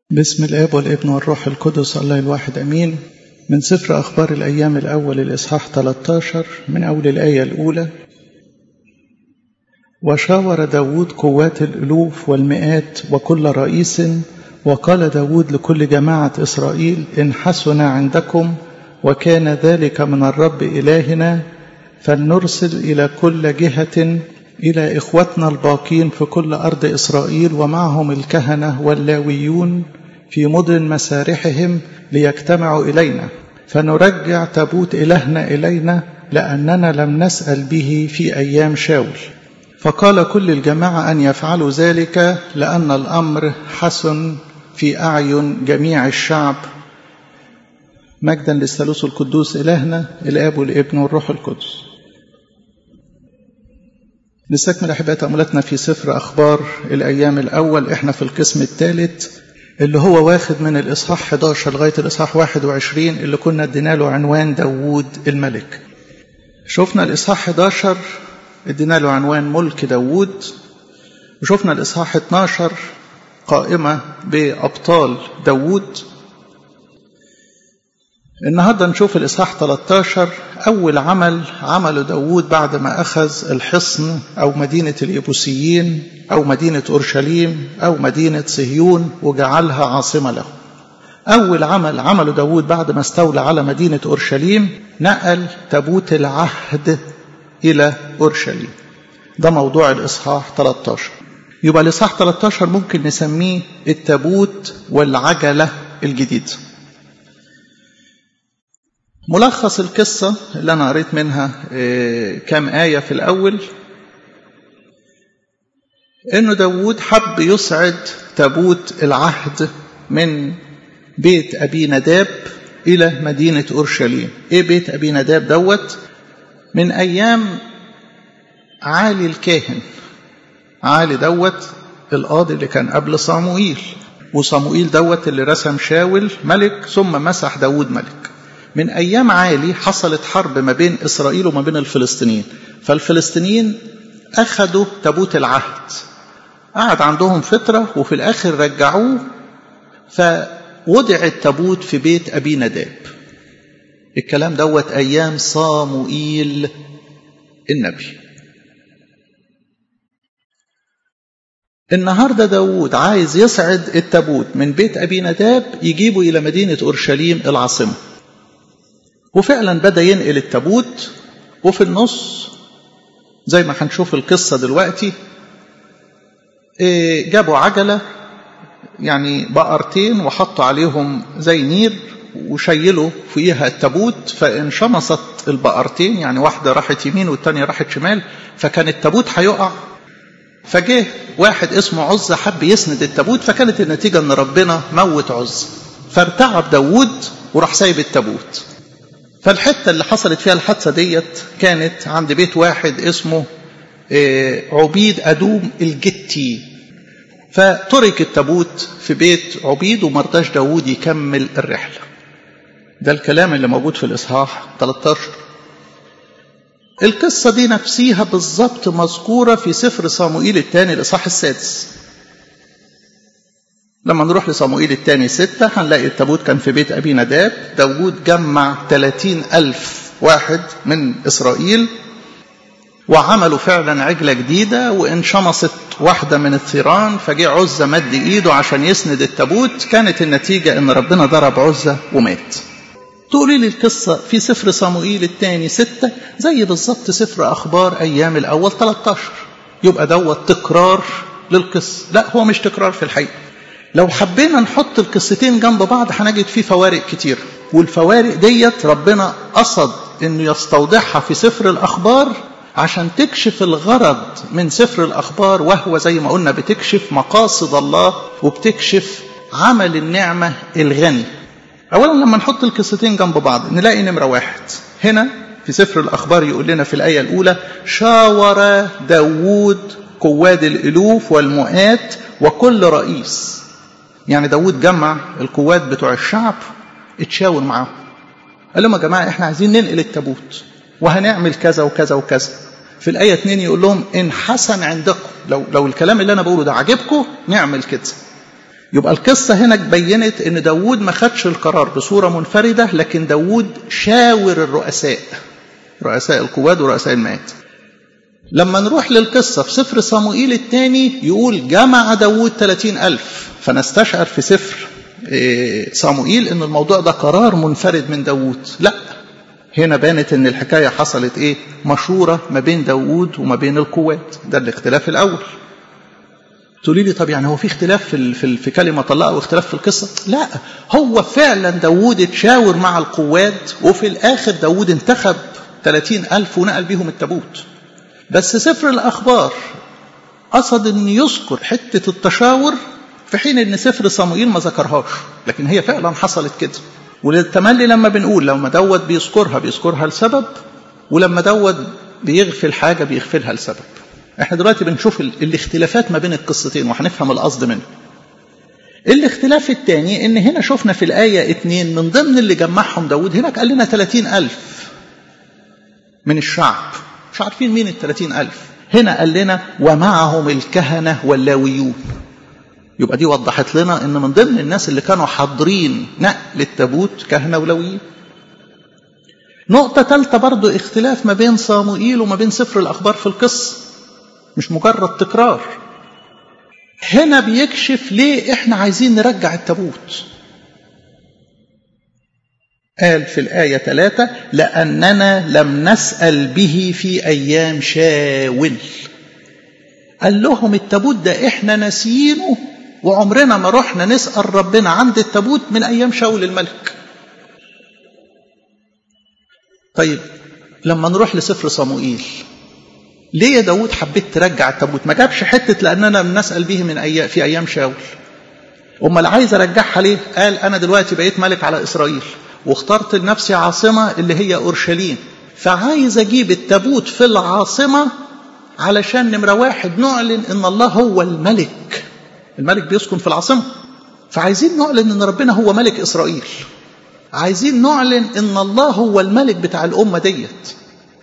بسم الاب والابن والروح القدس الله الواحد امين من سفر اخبار الايام الاول الاصحاح 13 من اول الايه الاولى وشاور داود قوات الالوف والمئات وكل رئيس وقال داود لكل جماعه اسرائيل ان حسن عندكم وكان ذلك من الرب الهنا فلنرسل الى كل جهه الى اخوتنا الباقين في كل ارض اسرائيل ومعهم الكهنه واللاويون في مدن مسارحهم ليجتمعوا الينا فنرجع تابوت الهنا الينا لاننا لم نسال به في ايام شاول فقال كل الجماعه ان يفعلوا ذلك لان الامر حسن في اعين جميع الشعب مجدا للثالوث القدوس الهنا الاب والابن والروح القدس نستكمل احباء تاملاتنا في سفر اخبار الايام الاول احنا في القسم الثالث اللي هو واخد من الاصحاح 11 لغايه الاصحاح 21 اللي كنا ادينا له عنوان داوود الملك شفنا الاصحاح 11 ادينا له عنوان ملك داوود وشفنا الاصحاح 12 قائمه بابطال داوود النهارده نشوف الاصحاح 13 اول عمل عمله داوود بعد ما اخذ الحصن او مدينه اليبوسيين او مدينه اورشليم او مدينه صهيون وجعلها عاصمه له اول عمل عمله داوود بعد ما استولى على مدينه اورشليم نقل تابوت العهد الى اورشليم ده موضوع الاصحاح 13 يبقى الاصحاح 13 ممكن نسميه التابوت والعجله الجديده ملخص القصة اللي أنا قريت منها كام آية في الأول إنه داوود حب يصعد تابوت العهد من بيت أبي نداب إلى مدينة أورشليم إيه بيت أبي نداب دوت من أيام عالي الكاهن عالي دوت القاضي اللي كان قبل صاموئيل وصاموئيل دوت اللي رسم شاول ملك ثم مسح داوود ملك من أيام عالي حصلت حرب ما بين إسرائيل وما بين الفلسطينيين فالفلسطينيين أخذوا تابوت العهد قعد عندهم فترة وفي الآخر رجعوه فوضع التابوت في بيت أبي نداب الكلام دوت أيام صاموئيل النبي النهارده داوود عايز يصعد التابوت من بيت أبي نداب يجيبه إلى مدينة أورشليم العاصمة وفعلا بدا ينقل التابوت وفي النص زي ما هنشوف القصه دلوقتي جابوا عجله يعني بقرتين وحطوا عليهم زي نير وشيلوا فيها التابوت فانشمصت البقرتين يعني واحده راحت يمين والتانيه راحت شمال فكان التابوت هيقع فجه واحد اسمه عزة حب يسند التابوت فكانت النتيجة ان ربنا موت عزة فارتعب داوود وراح سايب التابوت فالحتة اللي حصلت فيها الحادثة ديت كانت عند بيت واحد اسمه عبيد أدوم الجتي فترك التابوت في بيت عبيد ومرضاش داوود يكمل الرحلة ده الكلام اللي موجود في الإصحاح 13 القصة دي نفسيها بالظبط مذكورة في سفر صاموئيل الثاني الإصحاح السادس لما نروح لصموئيل الثاني ستة هنلاقي التابوت كان في بيت أبي نداب داود جمع ثلاثين ألف واحد من إسرائيل وعملوا فعلا عجلة جديدة وانشمصت واحدة من الثيران فجاء عزة مد إيده عشان يسند التابوت كانت النتيجة إن ربنا ضرب عزة ومات تقولي لي القصة في سفر صموئيل الثاني ستة زي بالظبط سفر أخبار أيام الأول 13 يبقى دوت تكرار للقصة لا هو مش تكرار في الحقيقة لو حبينا نحط القصتين جنب بعض هنجد فيه فوارق كتير والفوارق ديت ربنا قصد انه يستوضحها في سفر الاخبار عشان تكشف الغرض من سفر الاخبار وهو زي ما قلنا بتكشف مقاصد الله وبتكشف عمل النعمه الغني اولا لما نحط القصتين جنب بعض نلاقي نمره واحد هنا في سفر الاخبار يقول لنا في الايه الاولى شاور داوود قواد الالوف والمئات وكل رئيس يعني داود جمع القوات بتوع الشعب اتشاور معاهم قال لهم يا جماعة احنا عايزين ننقل التابوت وهنعمل كذا وكذا وكذا في الآية 2 يقول لهم إن حسن عندكم لو لو الكلام اللي أنا بقوله ده عجبكم نعمل كده يبقى القصة هنا بينت ان داود ما خدش القرار بصورة منفردة لكن داود شاور الرؤساء رؤساء القواد ورؤساء المئات لما نروح للقصة في سفر صموئيل الثاني يقول جمع داود 30 ألف فنستشعر في سفر صموئيل ان الموضوع ده قرار منفرد من داود لا هنا بانت ان الحكاية حصلت ايه مشورة ما بين داود وما بين القوات ده الاختلاف الاول تقولي لي طب يعني هو في اختلاف في, في, في كلمة الله أو اختلاف في القصة لا هو فعلا داود اتشاور مع القوات وفي الآخر داود انتخب 30 ألف ونقل بيهم التابوت بس سفر الأخبار قصد أن يذكر حتة التشاور في حين أن سفر صموئيل ما ذكرهاش لكن هي فعلا حصلت كده وللتملي لما بنقول لما دوت بيذكرها بيذكرها لسبب ولما دوت بيغفل حاجة بيغفلها لسبب احنا دلوقتي بنشوف الاختلافات ما بين القصتين وهنفهم القصد منه الاختلاف الثاني ان هنا شفنا في الآية اتنين من ضمن اللي جمعهم داود هناك قال لنا 30 ألف من الشعب مش عارفين مين ال 30 ألف هنا قال لنا ومعهم الكهنة واللاويون يبقى دي وضحت لنا ان من ضمن الناس اللي كانوا حاضرين نقل التابوت كهنة ولاويين نقطة ثالثة برضو اختلاف ما بين صاموئيل وما بين سفر الأخبار في القصة مش مجرد تكرار هنا بيكشف ليه احنا عايزين نرجع التابوت قال في الآية ثلاثة لأننا لم نسأل به في أيام شاول قال لهم التابوت ده احنا ناسيينه وعمرنا ما رحنا نسأل ربنا عند التابوت من أيام شاول الملك طيب لما نروح لسفر صموئيل ليه يا داود حبيت ترجع التابوت ما جابش حتة لأننا بنسأل به من أيام في أيام شاول أمال عايز أرجعها ليه قال أنا دلوقتي بقيت ملك على إسرائيل واخترت لنفسي عاصمة اللي هي أورشليم فعايز أجيب التابوت في العاصمة علشان نمرة واحد نعلن إن الله هو الملك الملك بيسكن في العاصمة فعايزين نعلن إن ربنا هو ملك إسرائيل عايزين نعلن إن الله هو الملك بتاع الأمة ديت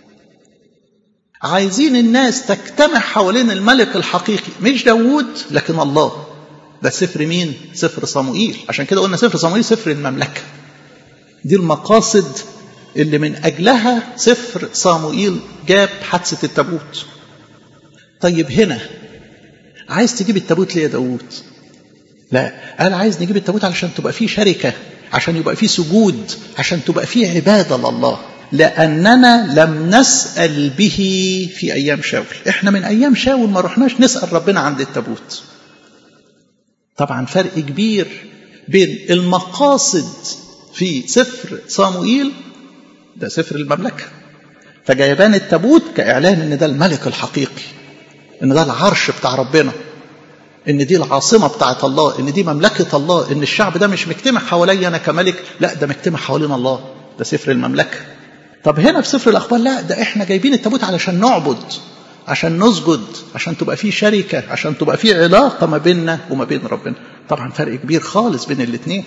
عايزين الناس تجتمع حوالين الملك الحقيقي مش داوود لكن الله ده سفر مين سفر صموئيل عشان كده قلنا سفر صموئيل سفر المملكة دي المقاصد اللي من أجلها سفر صاموئيل جاب حادثة التابوت طيب هنا عايز تجيب التابوت ليه يا داوود لا قال عايز نجيب التابوت علشان تبقى فيه شركة عشان يبقى فيه سجود عشان تبقى فيه عبادة لله لأننا لم نسأل به في أيام شاول إحنا من أيام شاول ما رحناش نسأل ربنا عند التابوت طبعا فرق كبير بين المقاصد في سفر صاموئيل ده سفر المملكة فجايبان التابوت كإعلان إن ده الملك الحقيقي إن ده العرش بتاع ربنا إن دي العاصمة بتاعت الله إن دي مملكة الله إن الشعب ده مش مجتمع حواليا أنا كملك لا ده مجتمع حوالين الله ده سفر المملكة طب هنا في سفر الأخبار لا ده إحنا جايبين التابوت علشان نعبد عشان نسجد عشان تبقى في شركة عشان تبقى في علاقة ما بيننا وما بين ربنا طبعا فرق كبير خالص بين الاثنين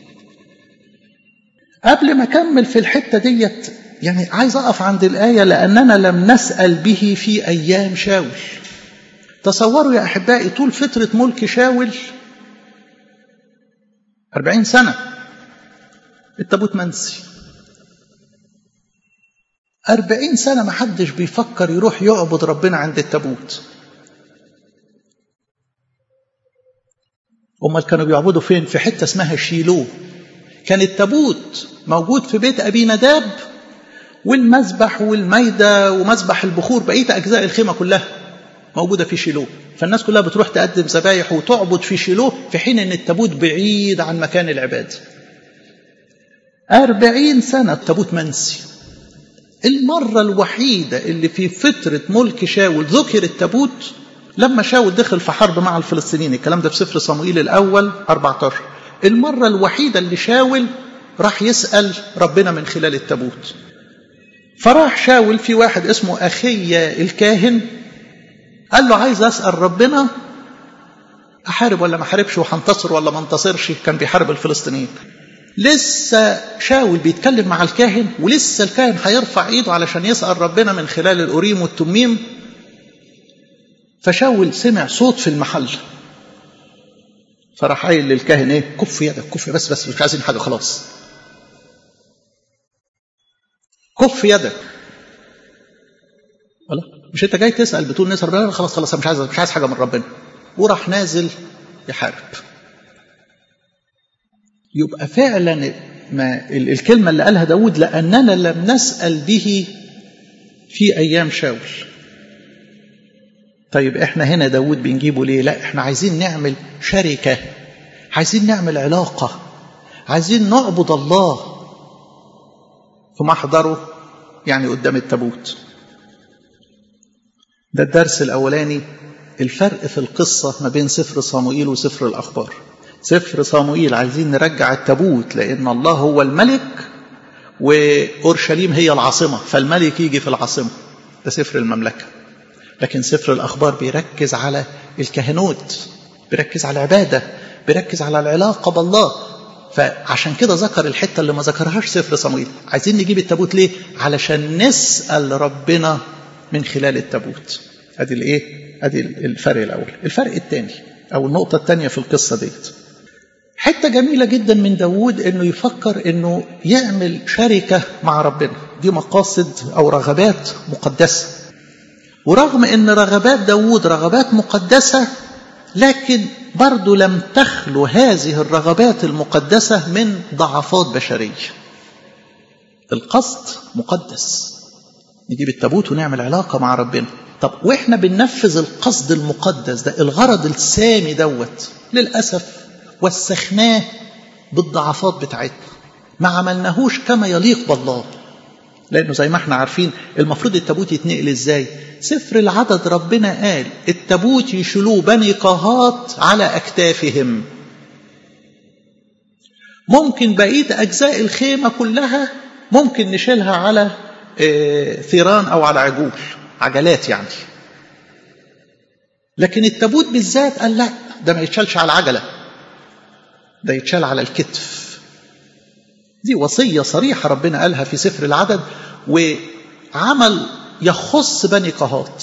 قبل ما أكمل في الحتة ديت يعني عايز أقف عند الآية لأننا لم نسأل به في أيام شاول تصوروا يا أحبائي طول فترة ملك شاول أربعين سنة التابوت منسي أربعين سنة ما حدش بيفكر يروح يعبد ربنا عند التابوت أمال كانوا بيعبدوا فين في حتة اسمها شيلو كان التابوت موجود في بيت أبي نداب والمذبح والميدة ومذبح البخور بقية أجزاء الخيمة كلها موجودة في شيلو فالناس كلها بتروح تقدم ذبايح وتعبد في شيلو في حين أن التابوت بعيد عن مكان العبادة أربعين سنة التابوت منسي المرة الوحيدة اللي في فترة ملك شاول ذكر التابوت لما شاول دخل في حرب مع الفلسطينيين الكلام ده في سفر صموئيل الأول 14 المرة الوحيدة اللي شاول راح يسأل ربنا من خلال التابوت فراح شاول في واحد اسمه أخي الكاهن قال له عايز أسأل ربنا أحارب ولا ما أحاربش وهنتصر ولا ما انتصرش كان بيحارب الفلسطينيين لسه شاول بيتكلم مع الكاهن ولسه الكاهن هيرفع ايده علشان يسأل ربنا من خلال الأوريم والتميم فشاول سمع صوت في المحل فراح قايل للكاهن ايه كف يدك كف بس بس مش عايزين حاجه خلاص كف يدك ولا مش انت جاي تسال بتقول نسال ربنا خلاص خلاص مش عايز مش عايز حاجه من ربنا وراح نازل يحارب يبقى فعلا ما الكلمه اللي قالها داود لاننا لم نسال به في ايام شاول طيب احنا هنا داود بنجيبه ليه لا احنا عايزين نعمل شركه عايزين نعمل علاقه عايزين نعبد الله في محضره يعني قدام التابوت ده الدرس الأولاني الفرق في القصة ما بين سفر صاموئيل وسفر الأخبار سفر صاموئيل عايزين نرجع التابوت لأن الله هو الملك وأورشليم هي العاصمة فالملك يجي في العاصمة ده سفر المملكة لكن سفر الأخبار بيركز على الكهنوت بيركز على العبادة بيركز على العلاقة بالله فعشان كده ذكر الحتة اللي ما ذكرهاش سفر صموئيل عايزين نجيب التابوت ليه علشان نسأل ربنا من خلال التابوت ادي الايه ادي الفرق الاول الفرق الثاني او النقطة الثانية في القصة ديت حتة جميلة جدا من داود انه يفكر انه يعمل شركة مع ربنا دي مقاصد او رغبات مقدسة ورغم ان رغبات داود رغبات مقدسة لكن برضو لم تخلو هذه الرغبات المقدسة من ضعفات بشرية القصد مقدس نجيب التابوت ونعمل علاقة مع ربنا طب واحنا بننفذ القصد المقدس ده الغرض السامي دوت للأسف وسخناه بالضعفات بتاعتنا ما عملناهوش كما يليق بالله لأنه زي ما احنا عارفين المفروض التابوت يتنقل ازاي سفر العدد ربنا قال التابوت يشيلوه بني قهات على أكتافهم ممكن بقية أجزاء الخيمة كلها ممكن نشيلها على ثيران أو على عجول عجلات يعني لكن التابوت بالذات قال لا ده ما يتشالش على العجلة ده يتشال على الكتف دي وصية صريحة ربنا قالها في سفر العدد وعمل يخص بني قهات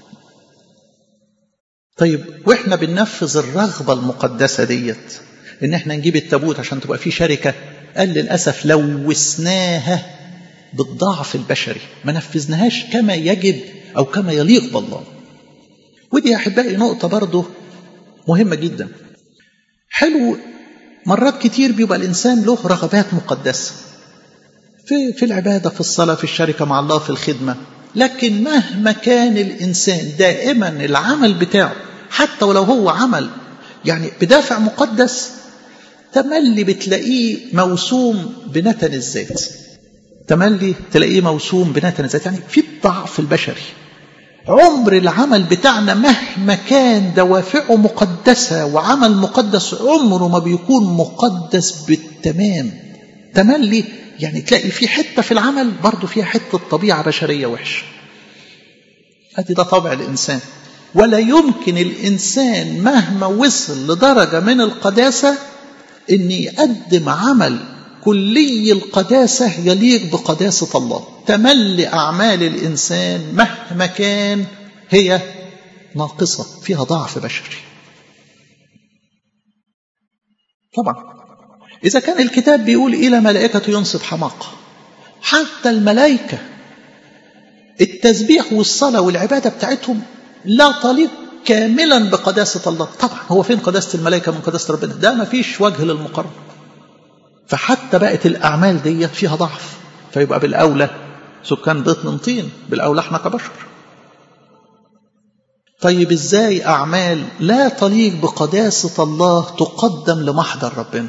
طيب واحنا بننفذ الرغبة المقدسة ديت ان احنا نجيب التابوت عشان تبقى في شركة قال للأسف لوثناها بالضعف البشري ما نفذناهاش كما يجب أو كما يليق بالله ودي يا أحبائي نقطة برضه مهمة جدا حلو مرات كتير بيبقى الإنسان له رغبات مقدسة في, في العبادة في الصلاة في الشركة مع الله في الخدمة لكن مهما كان الإنسان دائما العمل بتاعه حتى ولو هو عمل يعني بدافع مقدس تملي بتلاقيه موسوم بنتن الذات تملي تلاقيه موسوم بنتن الذات يعني في الضعف البشري عمر العمل بتاعنا مهما كان دوافعه مقدسة وعمل مقدس عمره ما بيكون مقدس بالتمام تملي يعني تلاقي في حتة في العمل برضه فيها حتة طبيعة بشرية وحشة ادي ده طبع الإنسان ولا يمكن الإنسان مهما وصل لدرجة من القداسة أن يقدم عمل كلي القداسة يليق بقداسة الله تملي أعمال الإنسان مهما كان هي ناقصة فيها ضعف بشري طبعا إذا كان الكتاب بيقول إلى ملائكة ينصب حماقة حتى الملائكة التسبيح والصلاة والعبادة بتاعتهم لا تليق كاملا بقداسة الله طبعا هو فين قداسة الملائكة من قداسة ربنا ده ما فيش وجه للمقارنة فحتى بقت الأعمال دي فيها ضعف فيبقى بالأولى سكان بيت من طين بالأولى احنا كبشر طيب ازاي أعمال لا تليق بقداسة الله تقدم لمحضر ربنا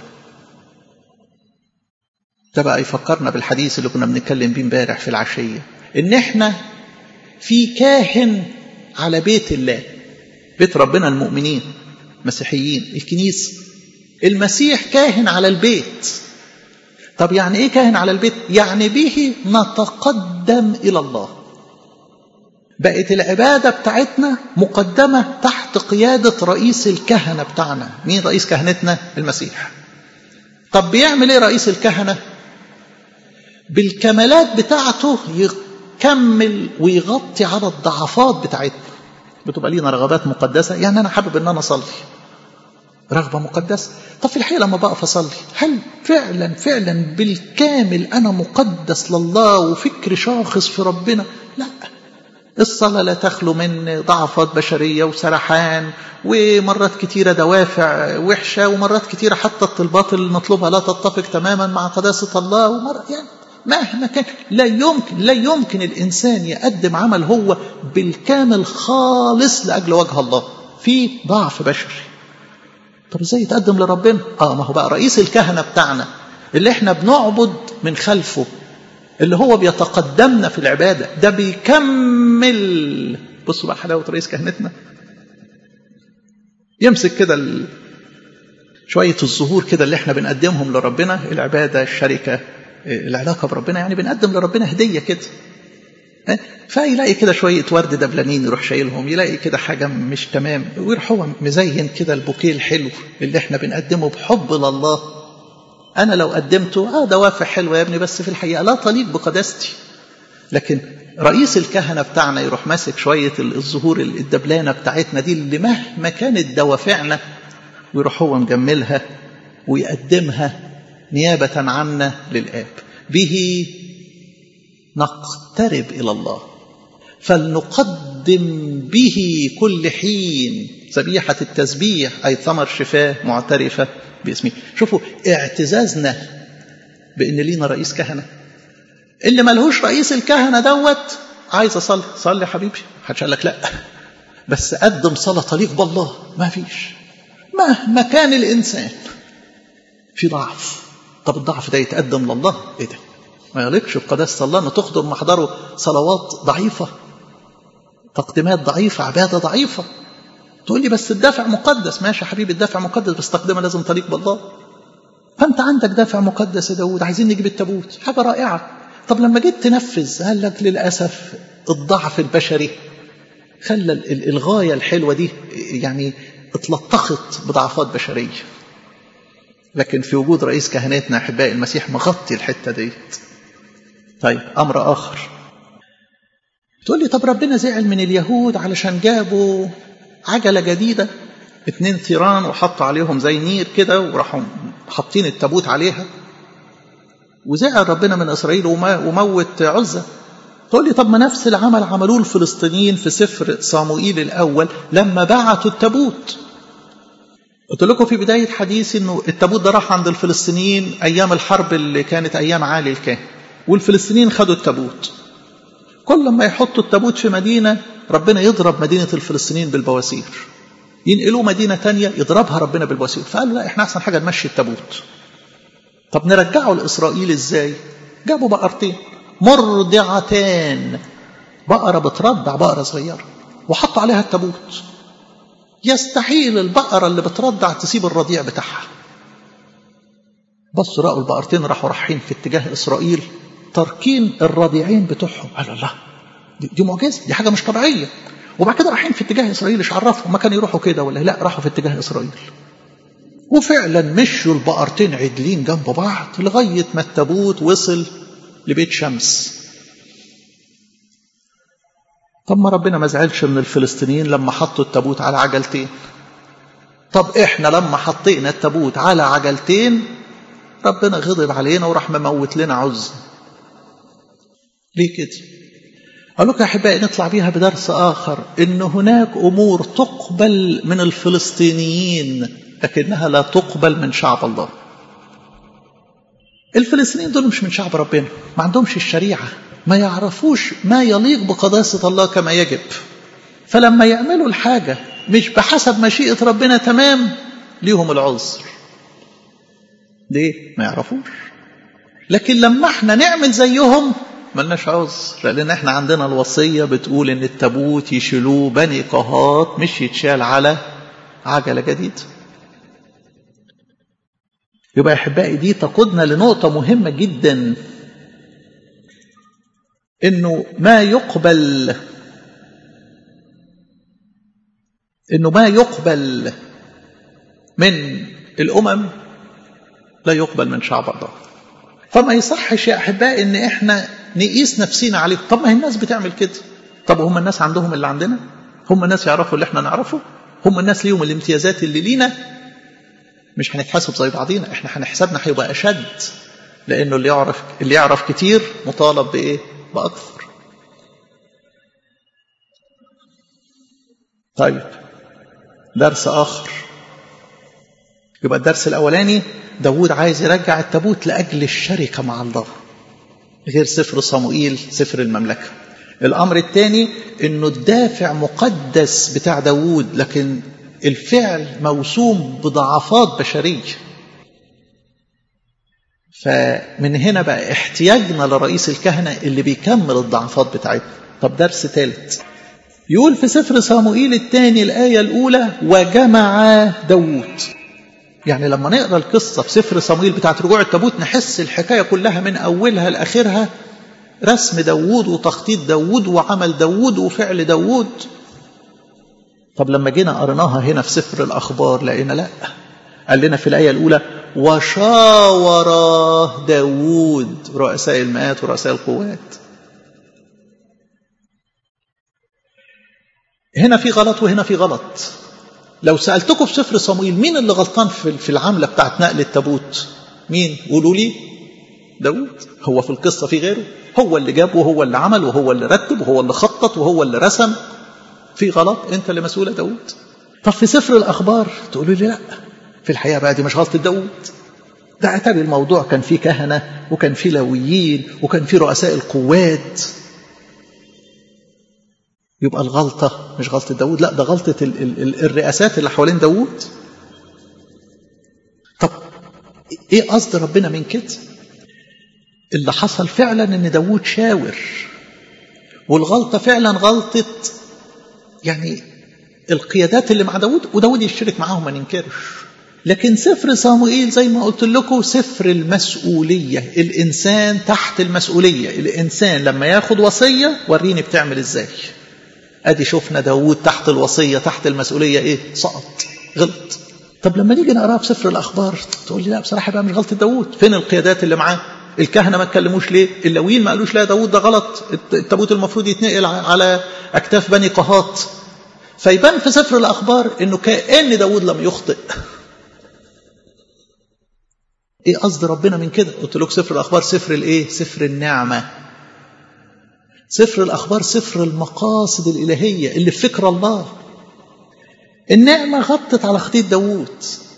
ده بقى يفكرنا بالحديث اللي كنا بنتكلم بيه امبارح في العشية ان احنا في كاهن على بيت الله بيت ربنا المؤمنين مسيحيين الكنيسة المسيح كاهن على البيت طب يعني ايه كاهن على البيت يعني به نتقدم الى الله بقت العبادة بتاعتنا مقدمة تحت قيادة رئيس الكهنة بتاعنا مين رئيس كهنتنا المسيح طب بيعمل ايه رئيس الكهنة بالكمالات بتاعته يكمل ويغطي على الضعفات بتاعتنا بتبقى لينا رغبات مقدسة يعني أنا حابب أن أنا أصلي رغبة مقدسة طب في الحقيقة لما بقف أصلي هل فعلا فعلا بالكامل أنا مقدس لله وفكر شاخص في ربنا لا الصلاة لا تخلو من ضعفات بشرية وسرحان ومرات كتيرة دوافع وحشة ومرات كتيرة حتى الطلبات اللي نطلبها لا تتفق تماما مع قداسة الله ومرة يعني مهما كان لا يمكن لا يمكن الإنسان يقدم عمل هو بالكامل خالص لأجل وجه الله في ضعف بشري طب ازاي يتقدم لربنا اه ما هو بقى رئيس الكهنة بتاعنا اللي احنا بنعبد من خلفه اللي هو بيتقدمنا في العبادة ده بيكمل بصوا بقى حلاوة رئيس كهنتنا يمسك كده ال... شوية الظهور كده اللي احنا بنقدمهم لربنا العبادة الشركة العلاقة بربنا يعني بنقدم لربنا هدية كده فيلاقي كده شوية ورد دبلانين يروح شايلهم يلاقي كده حاجة مش تمام ويروح هو مزين كده البوكيه الحلو اللي احنا بنقدمه بحب لله أنا لو قدمته آه دوافع حلوة يا ابني بس في الحقيقة لا تليق بقداستي لكن رئيس الكهنة بتاعنا يروح ماسك شوية الظهور الدبلانة بتاعتنا دي اللي مهما كانت دوافعنا ويروح هو مجملها ويقدمها نيابة عنا للآب به نقترب إلى الله فلنقدم به كل حين ذبيحة التسبيح أي ثمر شفاه معترفة باسمه شوفوا اعتزازنا بأن لينا رئيس كهنة اللي ملهوش رئيس الكهنة دوت عايز أصلي صلي يا حبيبي محدش قال لك لا بس قدم صلاة تليق بالله ما فيش مهما كان الإنسان في ضعف طب الضعف ده يتقدم لله ايه ده ما يليقش بقداسة الله ان تخدم محضره صلوات ضعيفة تقديمات ضعيفة عبادة ضعيفة تقول لي بس الدافع مقدس ماشي يا حبيبي الدافع مقدس بس تقديمها لازم تليق بالله فانت عندك دافع مقدس يا داود عايزين نجيب التابوت حاجة رائعة طب لما جيت تنفذ قال لك للأسف الضعف البشري خلى الغاية الحلوة دي يعني اتلطخت بضعفات بشرية لكن في وجود رئيس كهنتنا أحبائي المسيح مغطي الحتة ديت طيب أمر آخر تقول لي طب ربنا زعل من اليهود علشان جابوا عجلة جديدة اتنين ثيران وحطوا عليهم زي نير كده وراحوا حاطين التابوت عليها وزعل ربنا من إسرائيل وموت عزة تقول لي طب ما نفس العمل عملوه الفلسطينيين في سفر صاموئيل الأول لما بعتوا التابوت قلت لكم في بداية حديثي انه التابوت ده راح عند الفلسطينيين ايام الحرب اللي كانت ايام عالي الكاهن والفلسطينيين خدوا التابوت كل ما يحطوا التابوت في مدينة ربنا يضرب مدينة الفلسطينيين بالبواسير ينقلوا مدينة تانية يضربها ربنا بالبواسير فقالوا لا احنا احسن حاجة نمشي التابوت طب نرجعه لإسرائيل ازاي جابوا بقرتين مرضعتان بقرة بترضع بقرة صغيرة وحطوا عليها التابوت يستحيل البقرة اللي بترضع تسيب الرضيع بتاعها بصوا لقوا البقرتين راحوا رايحين في اتجاه إسرائيل تركين الرضيعين بتوعهم قالوا الله دي, دي معجزة دي حاجة مش طبيعية وبعد كده رايحين في اتجاه إسرائيل مش عرفهم ما كانوا يروحوا كده ولا لا راحوا في اتجاه إسرائيل وفعلا مشوا البقرتين عدلين جنب بعض لغاية ما التابوت وصل لبيت شمس طب ما ربنا ما زعلش من الفلسطينيين لما حطوا التابوت على عجلتين طب احنا لما حطينا التابوت على عجلتين ربنا غضب علينا وراح مموت لنا عز ليه كده قالوا لك يا احبائي نطلع بيها بدرس اخر ان هناك امور تقبل من الفلسطينيين لكنها لا تقبل من شعب الله الفلسطينيين دول مش من شعب ربنا ما عندهمش الشريعه ما يعرفوش ما يليق بقداسة الله كما يجب فلما يعملوا الحاجة مش بحسب مشيئة ربنا تمام ليهم العذر ليه؟ ما يعرفوش لكن لما احنا نعمل زيهم ملناش عذر لأن احنا عندنا الوصية بتقول ان التابوت يشيلوه بني قهات مش يتشال على عجلة جديدة يبقى يا احبائي دي تقودنا لنقطة مهمة جدا انه ما يقبل انه ما يقبل من الامم لا يقبل من شعب الله فما يصحش يا احبائي ان احنا نقيس نفسينا عليه طب ما هي الناس بتعمل كده طب هم الناس عندهم اللي عندنا هم الناس يعرفوا اللي احنا نعرفه هم الناس ليهم الامتيازات اللي لينا مش هنتحاسب زي بعضينا احنا هنحسبنا هيبقى اشد لانه اللي يعرف اللي يعرف كتير مطالب بايه باكثر طيب درس اخر يبقى الدرس الاولاني داود عايز يرجع التابوت لاجل الشركه مع الله غير سفر صموئيل سفر المملكه الامر الثاني انه الدافع مقدس بتاع داود لكن الفعل موسوم بضعفات بشريه فمن هنا بقى احتياجنا لرئيس الكهنه اللي بيكمل الضعفات بتاعتنا طب درس ثالث يقول في سفر صموئيل الثاني الآية الأولى وجمع داوود يعني لما نقرا القصة في سفر صموئيل بتاعت رجوع التابوت نحس الحكاية كلها من أولها لآخرها رسم داوود وتخطيط داوود وعمل داوود وفعل داوود طب لما جينا قريناها هنا في سفر الأخبار لقينا لا قال لنا في الآية الأولى وشاور داوود رؤساء المئات ورؤساء القوات هنا في غلط وهنا في غلط لو سألتكم في سفر صمويل مين اللي غلطان في العملة بتاعت نقل التابوت مين قولوا لي داود هو في القصة في غيره هو اللي جاب وهو اللي عمل وهو اللي رتب وهو اللي خطط وهو اللي رسم في غلط انت اللي مسؤول داود طب في سفر الأخبار تقولوا لي لا في الحقيقة بقى دي مش غلطة داود ده اعتبر الموضوع كان فيه كهنة وكان فيه لويين وكان فيه رؤساء القوات يبقى الغلطة مش غلطة داود لا ده غلطة ال ال ال الرئاسات اللي حوالين داود طب ايه قصد ربنا من كده اللي حصل فعلا ان داود شاور والغلطة فعلا غلطة يعني القيادات اللي مع داود وداود يشترك معاهم ما ننكرش لكن سفر صموئيل زي ما قلت لكم سفر المسؤولية الإنسان تحت المسؤولية الإنسان لما ياخد وصية وريني بتعمل إزاي ادي شفنا داوود تحت الوصية تحت المسؤولية ايه سقط غلط طب لما نيجي نقراها في سفر الاخبار تقول لي لا بصراحة بقى مش غلطة داوود فين القيادات اللي معاه الكهنة ما اتكلموش ليه اللويين ما قالوش لا داوود ده غلط التابوت المفروض يتنقل على اكتاف بني قهات فيبان في سفر الاخبار انه كأن داوود لم يخطئ ايه قصد ربنا من كده قلت لك سفر الاخبار سفر الايه سفر النعمه سفر الأخبار سفر المقاصد الإلهية اللي في فكر الله النعمة غطت على خطية داوود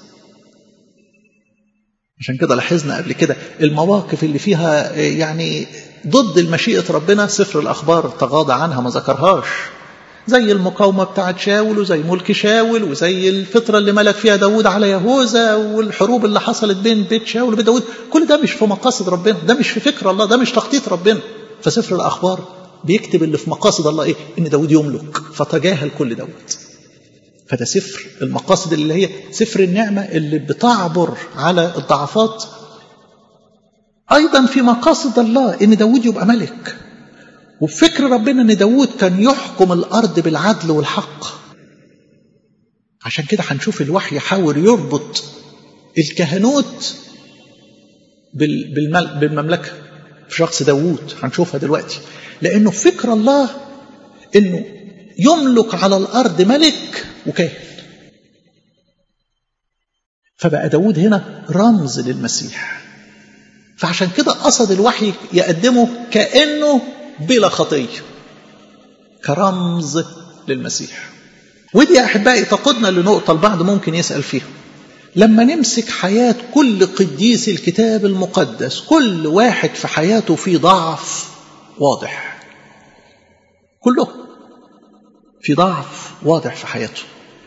عشان كده لاحظنا قبل كده المواقف اللي فيها يعني ضد المشيئة ربنا سفر الأخبار تغاضى عنها ما ذكرهاش زي المقاومة بتاعت شاول وزي ملك شاول وزي الفترة اللي ملك فيها داود على يهوذا والحروب اللي حصلت بين بيت شاول وبين داود كل ده مش في مقاصد ربنا ده مش في فكر الله ده مش تخطيط ربنا فسفر الأخبار بيكتب اللي في مقاصد الله ايه ان داود يملك فتجاهل كل داود فده سفر المقاصد اللي هي سفر النعمة اللي بتعبر على الضعفات أيضا في مقاصد الله إن داود يبقى ملك وفكر ربنا إن داود كان يحكم الأرض بالعدل والحق عشان كده هنشوف الوحي يحاول يربط الكهنوت بالمملكة في شخص داوود هنشوفها دلوقتي لأنه فكر الله أنه يملك على الأرض ملك وكاهن فبقى داود هنا رمز للمسيح فعشان كده قصد الوحي يقدمه كأنه بلا خطية كرمز للمسيح ودي يا أحبائي تقودنا لنقطة البعض ممكن يسأل فيها لما نمسك حياة كل قديس الكتاب المقدس كل واحد في حياته في ضعف واضح كله في ضعف واضح في حياته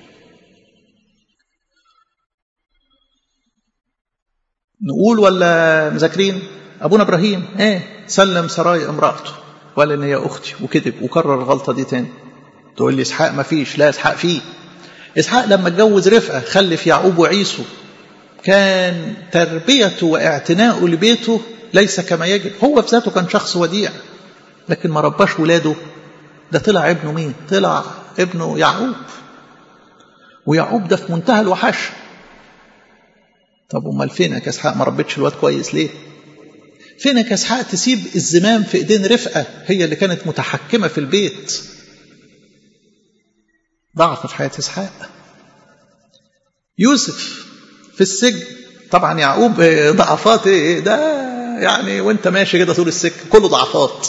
نقول ولا مذاكرين ابونا ابراهيم ايه سلم سراي امراته وقال ان هي اختي وكذب وكرر الغلطه دي تاني تقول لي اسحاق ما فيش لا اسحاق فيه اسحاق لما اتجوز رفقه خلف يعقوب وعيسو كان تربيته واعتناؤه لبيته ليس كما يجب هو في ذاته كان شخص وديع لكن ما رباش ولاده ده طلع ابنه مين طلع ابنه يعقوب ويعقوب ده في منتهى الوحش طب امال فينك يا اسحاق ما ربيتش الواد كويس ليه فينك يا اسحاق تسيب الزمام في ايدين رفقه هي اللي كانت متحكمه في البيت ضعف في حياه اسحاق يوسف في السجن طبعا يعقوب ضعفات ايه ده يعني وانت ماشي كده طول السكه كله ضعفات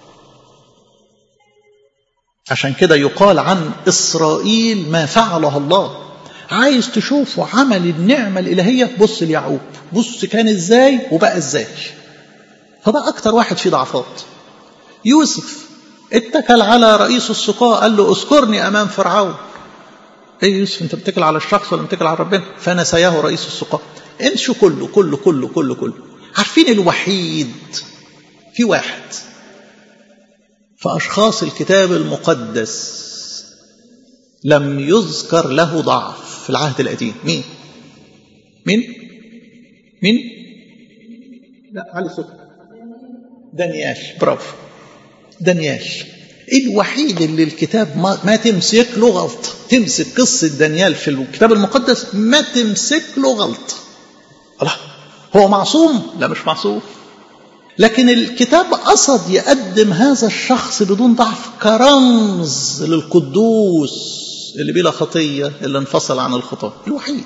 عشان كده يقال عن اسرائيل ما فعله الله عايز تشوفوا عمل النعمه الالهيه بص ليعقوب بص كان ازاي وبقى ازاي فده اكتر واحد فيه ضعفات يوسف اتكل على رئيس السقاء قال له اذكرني امام فرعون ايه يوسف انت بتتكل على الشخص ولا بتتكل على ربنا فنسيه رئيس السقاء امشوا كله كله كله كله كله عارفين الوحيد في واحد في اشخاص الكتاب المقدس لم يذكر له ضعف في العهد القديم مين مين مين لا علي صوتك دانيال برافو دانيال الوحيد اللي الكتاب ما, ما تمسك له غلطة تمسك قصة دانيال في الكتاب المقدس ما تمسك له غلطة الله هو معصوم لا مش معصوم لكن الكتاب قصد يقدم هذا الشخص بدون ضعف كرمز للقدوس اللي بلا خطية اللي انفصل عن الخطاة الوحيد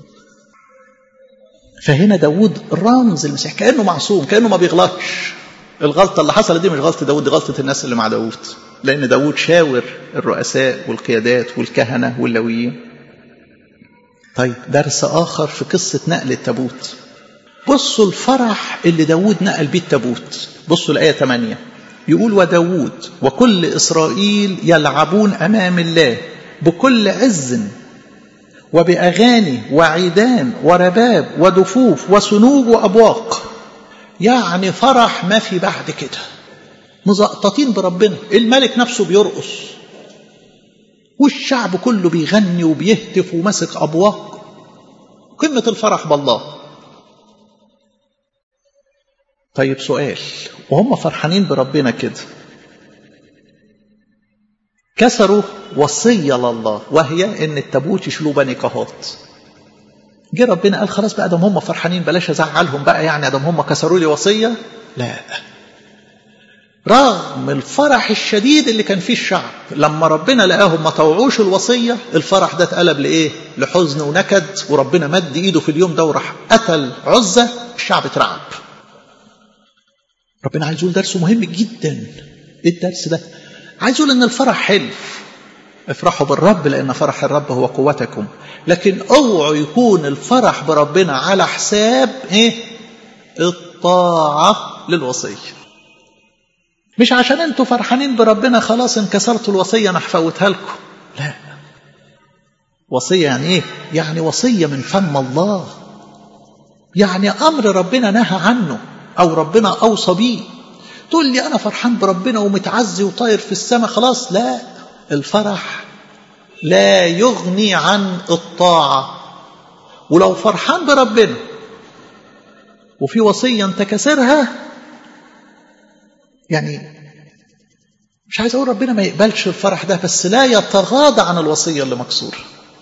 فهنا داود رمز المسيح كأنه معصوم كأنه ما بيغلطش الغلطة اللي حصلت دي مش غلطة داود دي غلطة الناس اللي مع داود لأن داود شاور الرؤساء والقيادات والكهنة واللويين طيب درس آخر في قصة نقل التابوت بصوا الفرح اللي داود نقل بيه التابوت بصوا الآية 8 يقول وداود وكل إسرائيل يلعبون أمام الله بكل عز وبأغاني وعيدان ورباب ودفوف وسنوج وأبواق يعني فرح ما في بعد كده مزقططين بربنا الملك نفسه بيرقص والشعب كله بيغني وبيهتف وماسك أبواق قمة الفرح بالله طيب سؤال وهم فرحانين بربنا كده كسروا وصية لله وهي ان التابوت يشيلوا بني قهات جه ربنا قال خلاص بقى دم هم فرحانين بلاش ازعلهم بقى يعني دم هم كسروا لي وصية لا رغم الفرح الشديد اللي كان فيه الشعب لما ربنا لقاهم ما طوعوش الوصية الفرح ده اتقلب لإيه لحزن ونكد وربنا مد إيده في اليوم ده وراح قتل عزة الشعب اترعب ربنا عايز يقول درس مهم جدا ايه الدرس ده عايز يقول ان الفرح حلو افرحوا بالرب لان فرح الرب هو قوتكم لكن اوعوا يكون الفرح بربنا على حساب ايه الطاعه للوصيه مش عشان انتوا فرحانين بربنا خلاص انكسرتوا الوصيه انا هفوتها لكم لا وصيه يعني ايه يعني وصيه من فم الله يعني امر ربنا نهى عنه او ربنا اوصى بيه تقول لي انا فرحان بربنا ومتعزي وطاير في السماء خلاص لا الفرح لا يغني عن الطاعه ولو فرحان بربنا وفي وصيه انت كسرها يعني مش عايز اقول ربنا ما يقبلش الفرح ده بس لا يتغاضى عن الوصيه اللي مكسوره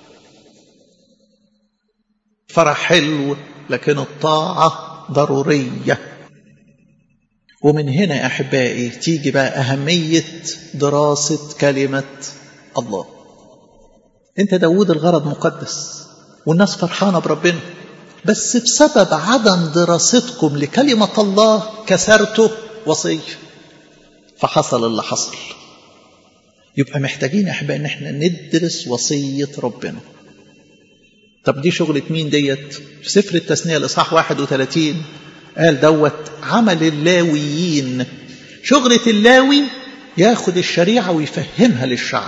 فرح حلو لكن الطاعه ضروريه ومن هنا يا احبائي تيجي بقى اهميه دراسه كلمه الله انت داود الغرض مقدس والناس فرحانه بربنا بس بسبب عدم دراستكم لكلمه الله كسرته وصيه فحصل اللي حصل يبقى محتاجين يا احبائي ان احنا ندرس وصيه ربنا طب دي شغلة مين ديت في سفر التثنية الإصحاح 31 قال دوت عمل اللاويين شغلة اللاوي ياخد الشريعة ويفهمها للشعب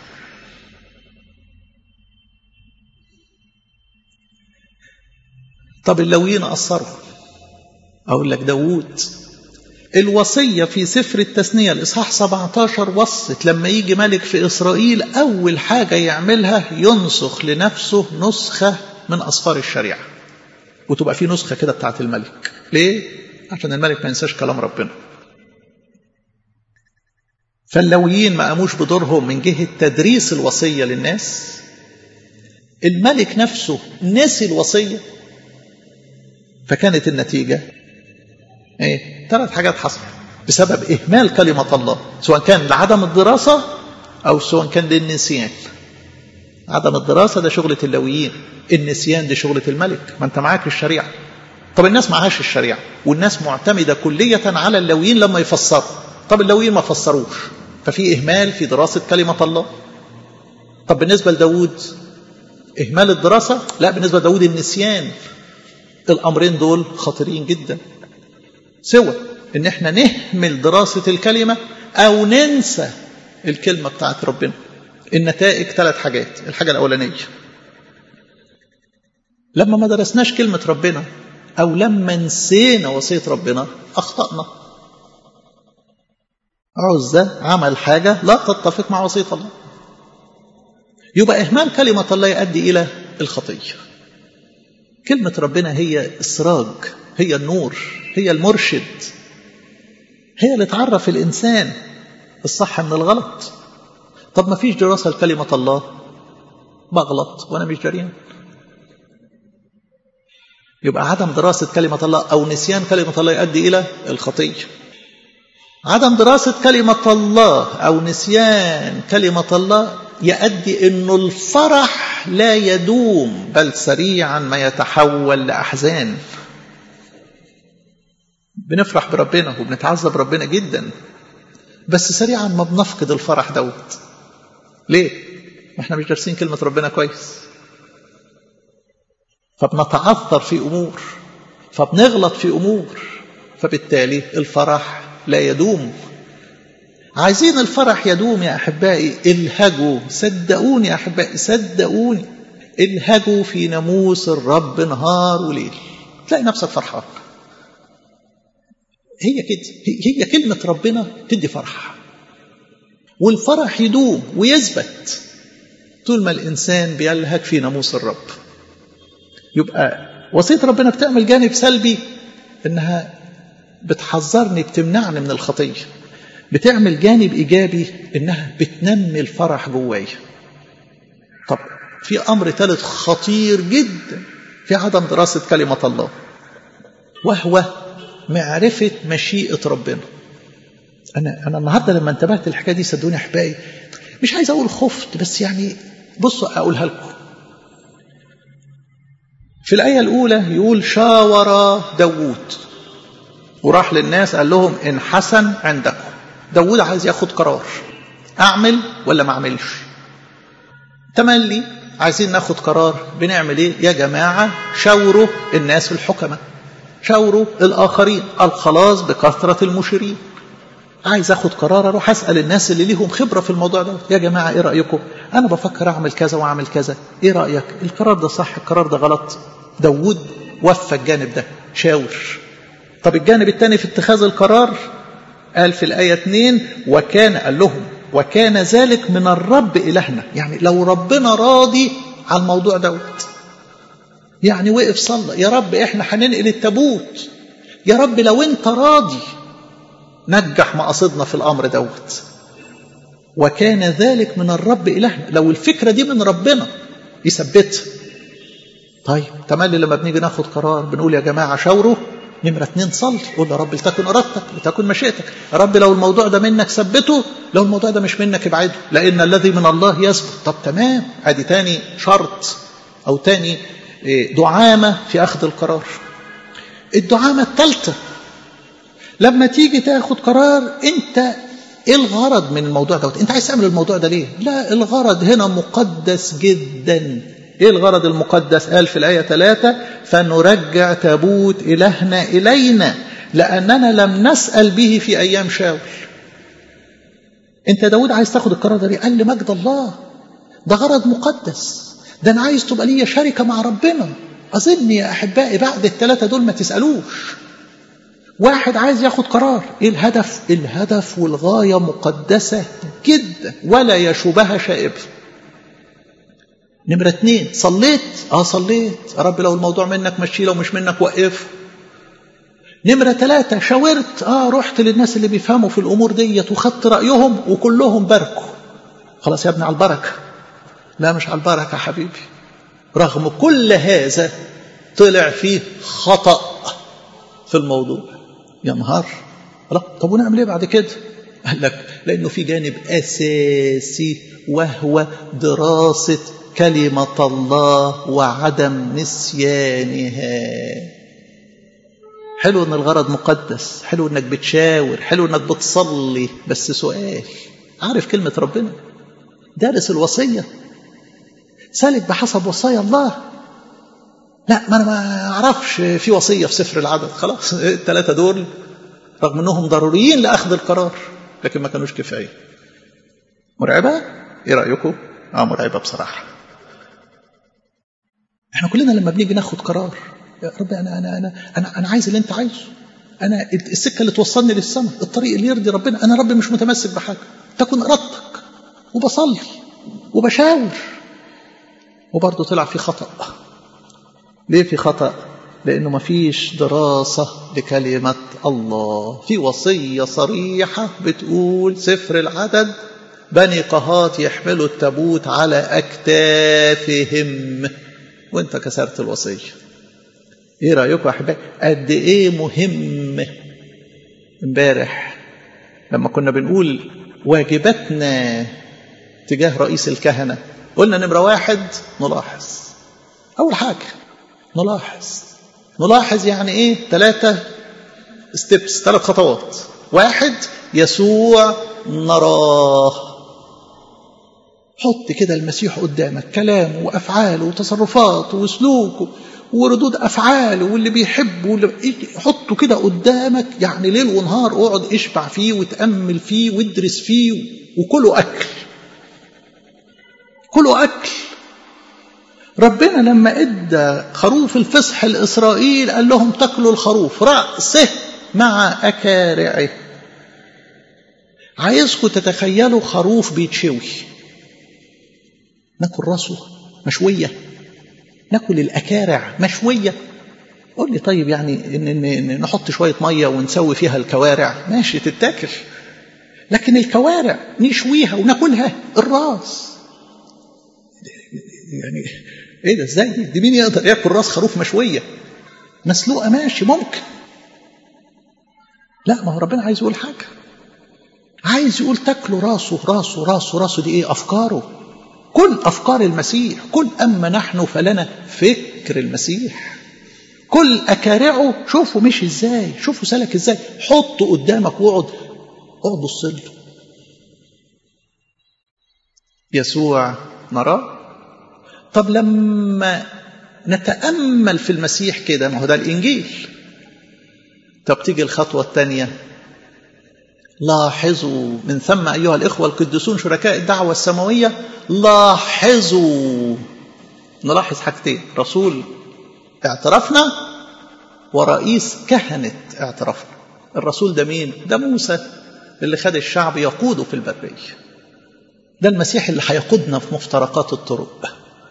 طب اللاويين قصروا أقول لك داوود الوصية في سفر التثنية الإصحاح 17 وصت لما يجي ملك في إسرائيل أول حاجة يعملها ينسخ لنفسه نسخة من أصفار الشريعة وتبقى في نسخة كده بتاعت الملك ليه؟ عشان الملك ما ينساش كلام ربنا فاللويين ما قاموش بدورهم من جهة تدريس الوصية للناس الملك نفسه نسي الوصية فكانت النتيجة ايه ثلاث حاجات حصلت بسبب اهمال كلمه الله سواء كان لعدم الدراسه او سواء كان للنسيان عدم الدراسة ده شغلة اللويين النسيان دي شغلة الملك ما انت معاك الشريعة طب الناس معهاش الشريعة والناس معتمدة كلية على اللويين لما يفسروا طب اللويين ما فسروش ففي إهمال في دراسة كلمة الله طب بالنسبة لداود إهمال الدراسة لا بالنسبة لداود النسيان الأمرين دول خطيرين جدا سوى إن احنا نهمل دراسة الكلمة أو ننسى الكلمة بتاعت ربنا النتائج ثلاث حاجات الحاجة الأولانية لما ما درسناش كلمة ربنا أو لما نسينا وصية ربنا أخطأنا عزة عمل حاجة لا تتفق مع وصية الله يبقى إهمال كلمة الله يؤدي إلى الخطية كلمة ربنا هي السراج هي النور هي المرشد هي اللي تعرف الإنسان الصح من الغلط طب ما فيش دراسة لكلمة الله بغلط وأنا مش جريان يبقى عدم دراسة كلمة الله أو نسيان كلمة الله يؤدي إلى الخطية عدم دراسة كلمة الله أو نسيان كلمة الله يؤدي أنه الفرح لا يدوم بل سريعا ما يتحول لأحزان بنفرح بربنا وبنتعذب ربنا جدا بس سريعا ما بنفقد الفرح دوت ليه؟ ما احنا مش دارسين كلمة ربنا كويس فبنتعثر في أمور فبنغلط في أمور فبالتالي الفرح لا يدوم عايزين الفرح يدوم يا أحبائي الهجوا صدقوني يا أحبائي صدقوني الهجوا في ناموس الرب نهار وليل تلاقي نفسك فرحان هي كده هي كلمة ربنا تدي فرح والفرح يدوم ويثبت طول ما الإنسان بيلهج في ناموس الرب يبقى وصية ربنا بتعمل جانب سلبي إنها بتحذرني بتمنعني من الخطية بتعمل جانب إيجابي إنها بتنمي الفرح جوايا طب في أمر ثالث خطير جدا في عدم دراسة كلمة الله وهو معرفة مشيئة ربنا أنا أنا النهارده لما انتبهت للحكاية دي صدقوني يا أحبائي مش عايز أقول خفت بس يعني بصوا أقولها لكم في الآية الأولى يقول شاور داوود وراح للناس قال لهم إن حسن عندكم داوود عايز ياخد قرار أعمل ولا ما أعملش تملي عايزين ناخد قرار بنعمل إيه يا جماعة شاوروا الناس الحكمة شاوروا الآخرين الخلاص بكثرة المشيرين عايز اخد قرار اروح اسال الناس اللي ليهم خبره في الموضوع ده يا جماعه ايه رايكم انا بفكر اعمل كذا واعمل كذا ايه رايك القرار ده صح القرار ده غلط داوود وفى الجانب ده شاور طب الجانب الثاني في اتخاذ القرار قال في الايه 2 وكان قال لهم وكان ذلك من الرب الهنا يعني لو ربنا راضي على الموضوع دوت يعني وقف صلى يا رب احنا هننقل التابوت يا رب لو انت راضي نجح مقاصدنا في الامر دوت وكان ذلك من الرب الهنا لو الفكره دي من ربنا يثبتها طيب تملي لما بنيجي ناخد قرار بنقول يا جماعه شاوروا نمرة اتنين صلي قول يا رب لتكن ارادتك لتكن مشيئتك يا رب لو الموضوع ده منك ثبته لو الموضوع ده مش منك ابعده لان الذي من الله يثبت طب تمام ادي تاني شرط او تاني دعامه في اخذ القرار الدعامه الثالثه لما تيجي تاخد قرار انت ايه الغرض من الموضوع دوت انت عايز تعمل الموضوع ده ليه لا الغرض هنا مقدس جدا ايه الغرض المقدس قال في الايه 3 فنرجع تابوت الهنا الينا لاننا لم نسال به في ايام شاول انت يا داود عايز تاخد القرار ده ليه قال لمجد الله ده غرض مقدس ده انا عايز تبقى ليا شركه مع ربنا اظن يا احبائي بعد الثلاثه دول ما تسالوش واحد عايز ياخد قرار ايه الهدف الهدف والغاية مقدسة جدا ولا يشوبها شائب نمرة اتنين صليت اه صليت يا رب لو الموضوع منك مشي لو مش منك وقف نمرة ثلاثة شاورت اه رحت للناس اللي بيفهموا في الامور ديت وخدت رأيهم وكلهم باركوا خلاص يا ابني على البركة لا مش على البركة يا حبيبي رغم كل هذا طلع فيه خطأ في الموضوع يا نهار طب ونعمل ايه بعد كده قال لك لانه في جانب اساسي وهو دراسه كلمة الله وعدم نسيانها حلو ان الغرض مقدس حلو انك بتشاور حلو انك بتصلي بس سؤال عارف كلمة ربنا دارس الوصية سالك بحسب وصايا الله لا ما انا ما اعرفش في وصية في سفر العدد خلاص الثلاثة دول رغم انهم ضروريين لاخذ القرار لكن ما كانوش كفاية مرعبة ايه رأيكم اه مرعبة بصراحة احنا كلنا لما بنيجي ناخد قرار يا رب انا انا انا انا, أنا عايز اللي انت عايزه انا السكه اللي توصلني للسماء الطريق اللي يرضي ربنا انا رب مش متمسك بحاجه تكن ارادتك وبصلي وبشاور وبرضه طلع في خطا ليه في خطا لانه ما فيش دراسه لكلمه الله في وصيه صريحه بتقول سفر العدد بني قهات يحملوا التابوت على اكتافهم وانت كسرت الوصيه ايه رايكم يا احبائي قد ايه مهم امبارح لما كنا بنقول واجباتنا تجاه رئيس الكهنه قلنا نمره واحد نلاحظ اول حاجه نلاحظ نلاحظ يعني ايه ثلاثه ستيبس ثلاث خطوات واحد يسوع نراه حط كده المسيح قدامك كلامه وافعاله وتصرفاته وسلوكه وردود افعاله واللي بيحبه واللي حطه كده قدامك يعني ليل ونهار اقعد اشبع فيه وتامل فيه وادرس فيه وكله اكل كله اكل ربنا لما ادى خروف الفصح لاسرائيل قال لهم تاكلوا الخروف راسه مع اكارعه عايزكم تتخيلوا خروف بيتشوي ناكل راسه مشويه ناكل الاكارع مشويه قول لي طيب يعني إن إن نحط شويه ميه ونسوي فيها الكوارع ماشي تتاكل لكن الكوارع نشويها وناكلها الراس يعني ايه ده ازاي دي, دي مين يقدر ياكل راس خروف مشويه مسلوقه ماشي ممكن لا ما هو ربنا عايز يقول حاجه عايز يقول تاكلوا راسه راسه راسه راسه دي ايه افكاره كل أفكار المسيح كل أما نحن فلنا فكر المسيح كل أكارعه شوفوا مشي إزاي شوفوا سلك إزاي حطه قدامك واقعد اقعد بص له يسوع نراه طب لما نتأمل في المسيح كده ما هو ده الإنجيل طب تيجي الخطوة الثانية لاحظوا من ثم أيها الإخوة القديسون شركاء الدعوة السماوية لاحظوا نلاحظ حاجتين رسول اعترفنا ورئيس كهنة اعترفنا الرسول ده مين؟ ده موسى اللي خد الشعب يقوده في البرية ده المسيح اللي هيقودنا في مفترقات الطرق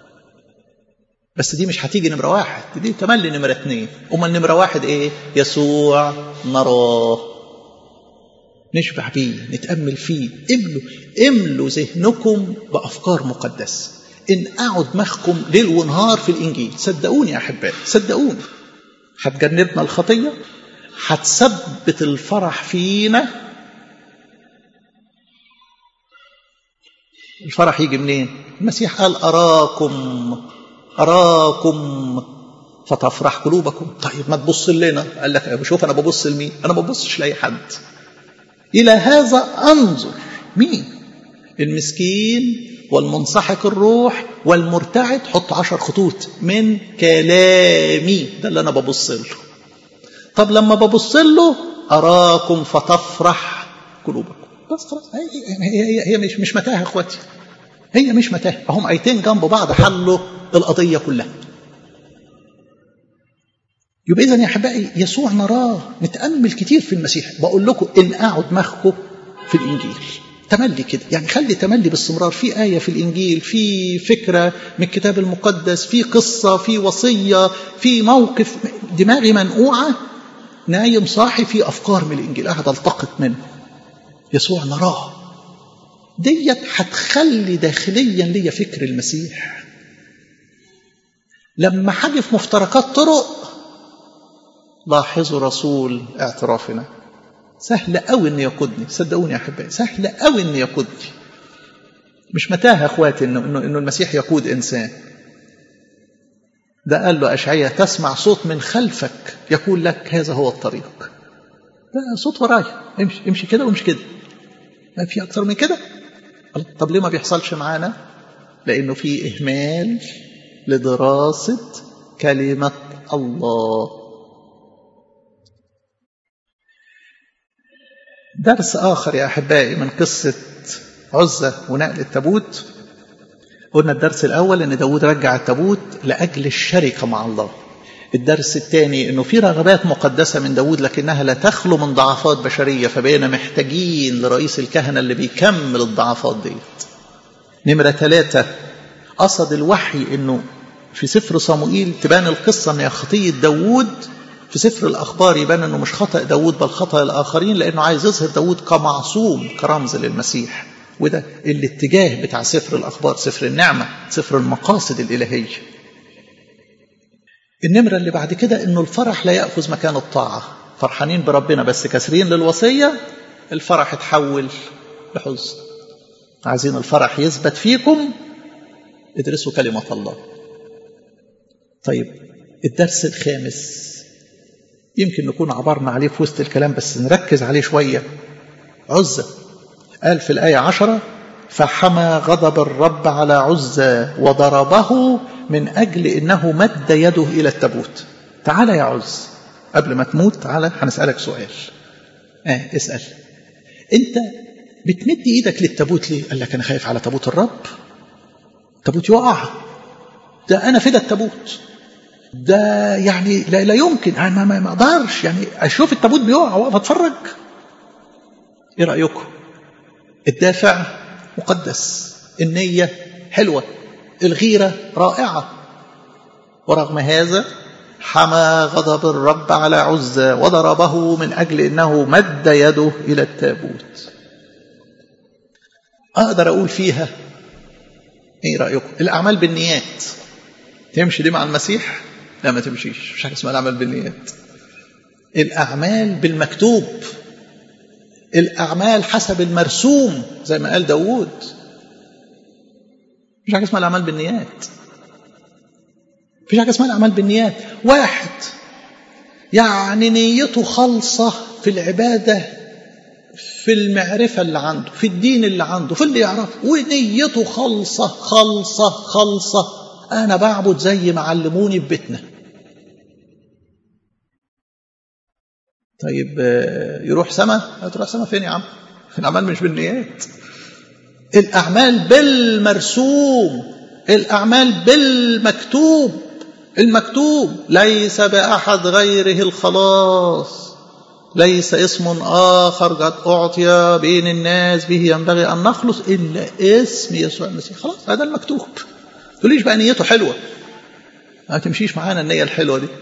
بس دي مش هتيجي نمرة واحد دي تملي نمرة اتنين أمال نمرة واحد ايه؟ يسوع نراه نشبع بيه نتأمل فيه املوا املوا ذهنكم بأفكار مقدسة إن أقعد دماغكم ليل ونهار في الإنجيل صدقوني يا أحبائي صدقوني هتجنبنا الخطية هتثبت الفرح فينا الفرح يجي منين المسيح قال أراكم أراكم فتفرح قلوبكم طيب ما تبص لنا قال لك شوف أنا ببص لمين أنا ما ببصش لأي حد إلى هذا أنظر مين المسكين والمنسحق الروح والمرتعد حط عشر خطوط من كلامي ده اللي أنا ببص له طب لما ببص له أراكم فتفرح قلوبكم بس خلاص هي, هي, هي مش مش متاهة اخواتي هي مش متاهة هم آيتين جنب بعض حلوا القضية كلها يبقى إذا يا أحبائي يسوع نراه نتأمل كتير في المسيح بقول لكم إن أقعد دماغكم في الإنجيل تملي كده يعني خلي تملي باستمرار في آية في الإنجيل في فكرة من الكتاب المقدس في قصة في وصية في موقف دماغي منقوعة نايم صاحي في أفكار من الإنجيل قاعد ألتقط منه يسوع نراه ديت هتخلي داخليا ليا فكر المسيح لما حاجة في مفترقات طرق لاحظوا رسول اعترافنا سهل قوي ان يقودني صدقوني يا احبائي سهل قوي ان يقودني مش متاهة اخواتي انه انه انه المسيح يقود انسان ده قال له اشعياء تسمع صوت من خلفك يقول لك هذا هو الطريق ده صوت ورايا امشي امشي كده وامشي كده ما في اكتر من كده طب ليه ما بيحصلش معانا لانه في اهمال لدراسه كلمه الله درس اخر يا احبائي من قصه عزة ونقل التابوت قلنا الدرس الأول أن داود رجع التابوت لأجل الشركة مع الله الدرس الثاني أنه في رغبات مقدسة من داود لكنها لا تخلو من ضعفات بشرية فبقينا محتاجين لرئيس الكهنة اللي بيكمل الضعفات ديت نمرة ثلاثة قصد الوحي أنه في سفر صموئيل تبان القصة أن خطية داود في سفر الأخبار يبان أنه مش خطأ داود بل خطأ الآخرين لأنه عايز يظهر داود كمعصوم كرمز للمسيح وده الاتجاه بتاع سفر الأخبار سفر النعمة سفر المقاصد الإلهية النمرة اللي بعد كده أنه الفرح لا يأخذ مكان الطاعة فرحانين بربنا بس كسرين للوصية الفرح اتحول لحزن عايزين الفرح يثبت فيكم ادرسوا كلمة الله طيب الدرس الخامس يمكن نكون عبرنا عليه في وسط الكلام بس نركز عليه شوية عزة قال في الآية عشرة فحمى غضب الرب على عزة وضربه من أجل إنه مد يده إلى التابوت تعال يا عز قبل ما تموت تعالى هنسألك سؤال آه اسأل أنت بتمد إيدك للتابوت ليه؟ قال لك أنا خايف على تابوت الرب التابوت يقع ده أنا فدا التابوت ده يعني لا, لا يمكن أنا ما أقدرش يعني أشوف التابوت بيقع وأقف أتفرج إيه رأيكم؟ الدافع مقدس النية حلوة الغيرة رائعة ورغم هذا حمى غضب الرب على عزة وضربه من أجل أنه مد يده إلى التابوت أقدر أقول فيها إيه رأيكم الأعمال بالنيات تمشي دي مع المسيح لا ما تمشيش مش حاجة اسمها الأعمال بالنيات الأعمال بالمكتوب الأعمال حسب المرسوم زي ما قال داود مفيش حاجة اسمها الأعمال بالنيات مفيش حاجة اسمها الأعمال بالنيات واحد يعني نيته خالصة في العبادة في المعرفة اللي عنده في الدين اللي عنده في اللي يعرفه ونيته خالصة خالصة خالصة أنا بعبد زي ما علموني في بيتنا طيب يروح سما هتروح سما فين يا عم الأعمال مش بالنيات الأعمال بالمرسوم الأعمال بالمكتوب المكتوب ليس بأحد غيره الخلاص ليس اسم آخر قد أعطي بين الناس به ينبغي أن نخلص إلا اسم يسوع المسيح خلاص هذا المكتوب تقوليش بقى نيته حلوة ما تمشيش معانا النية الحلوة دي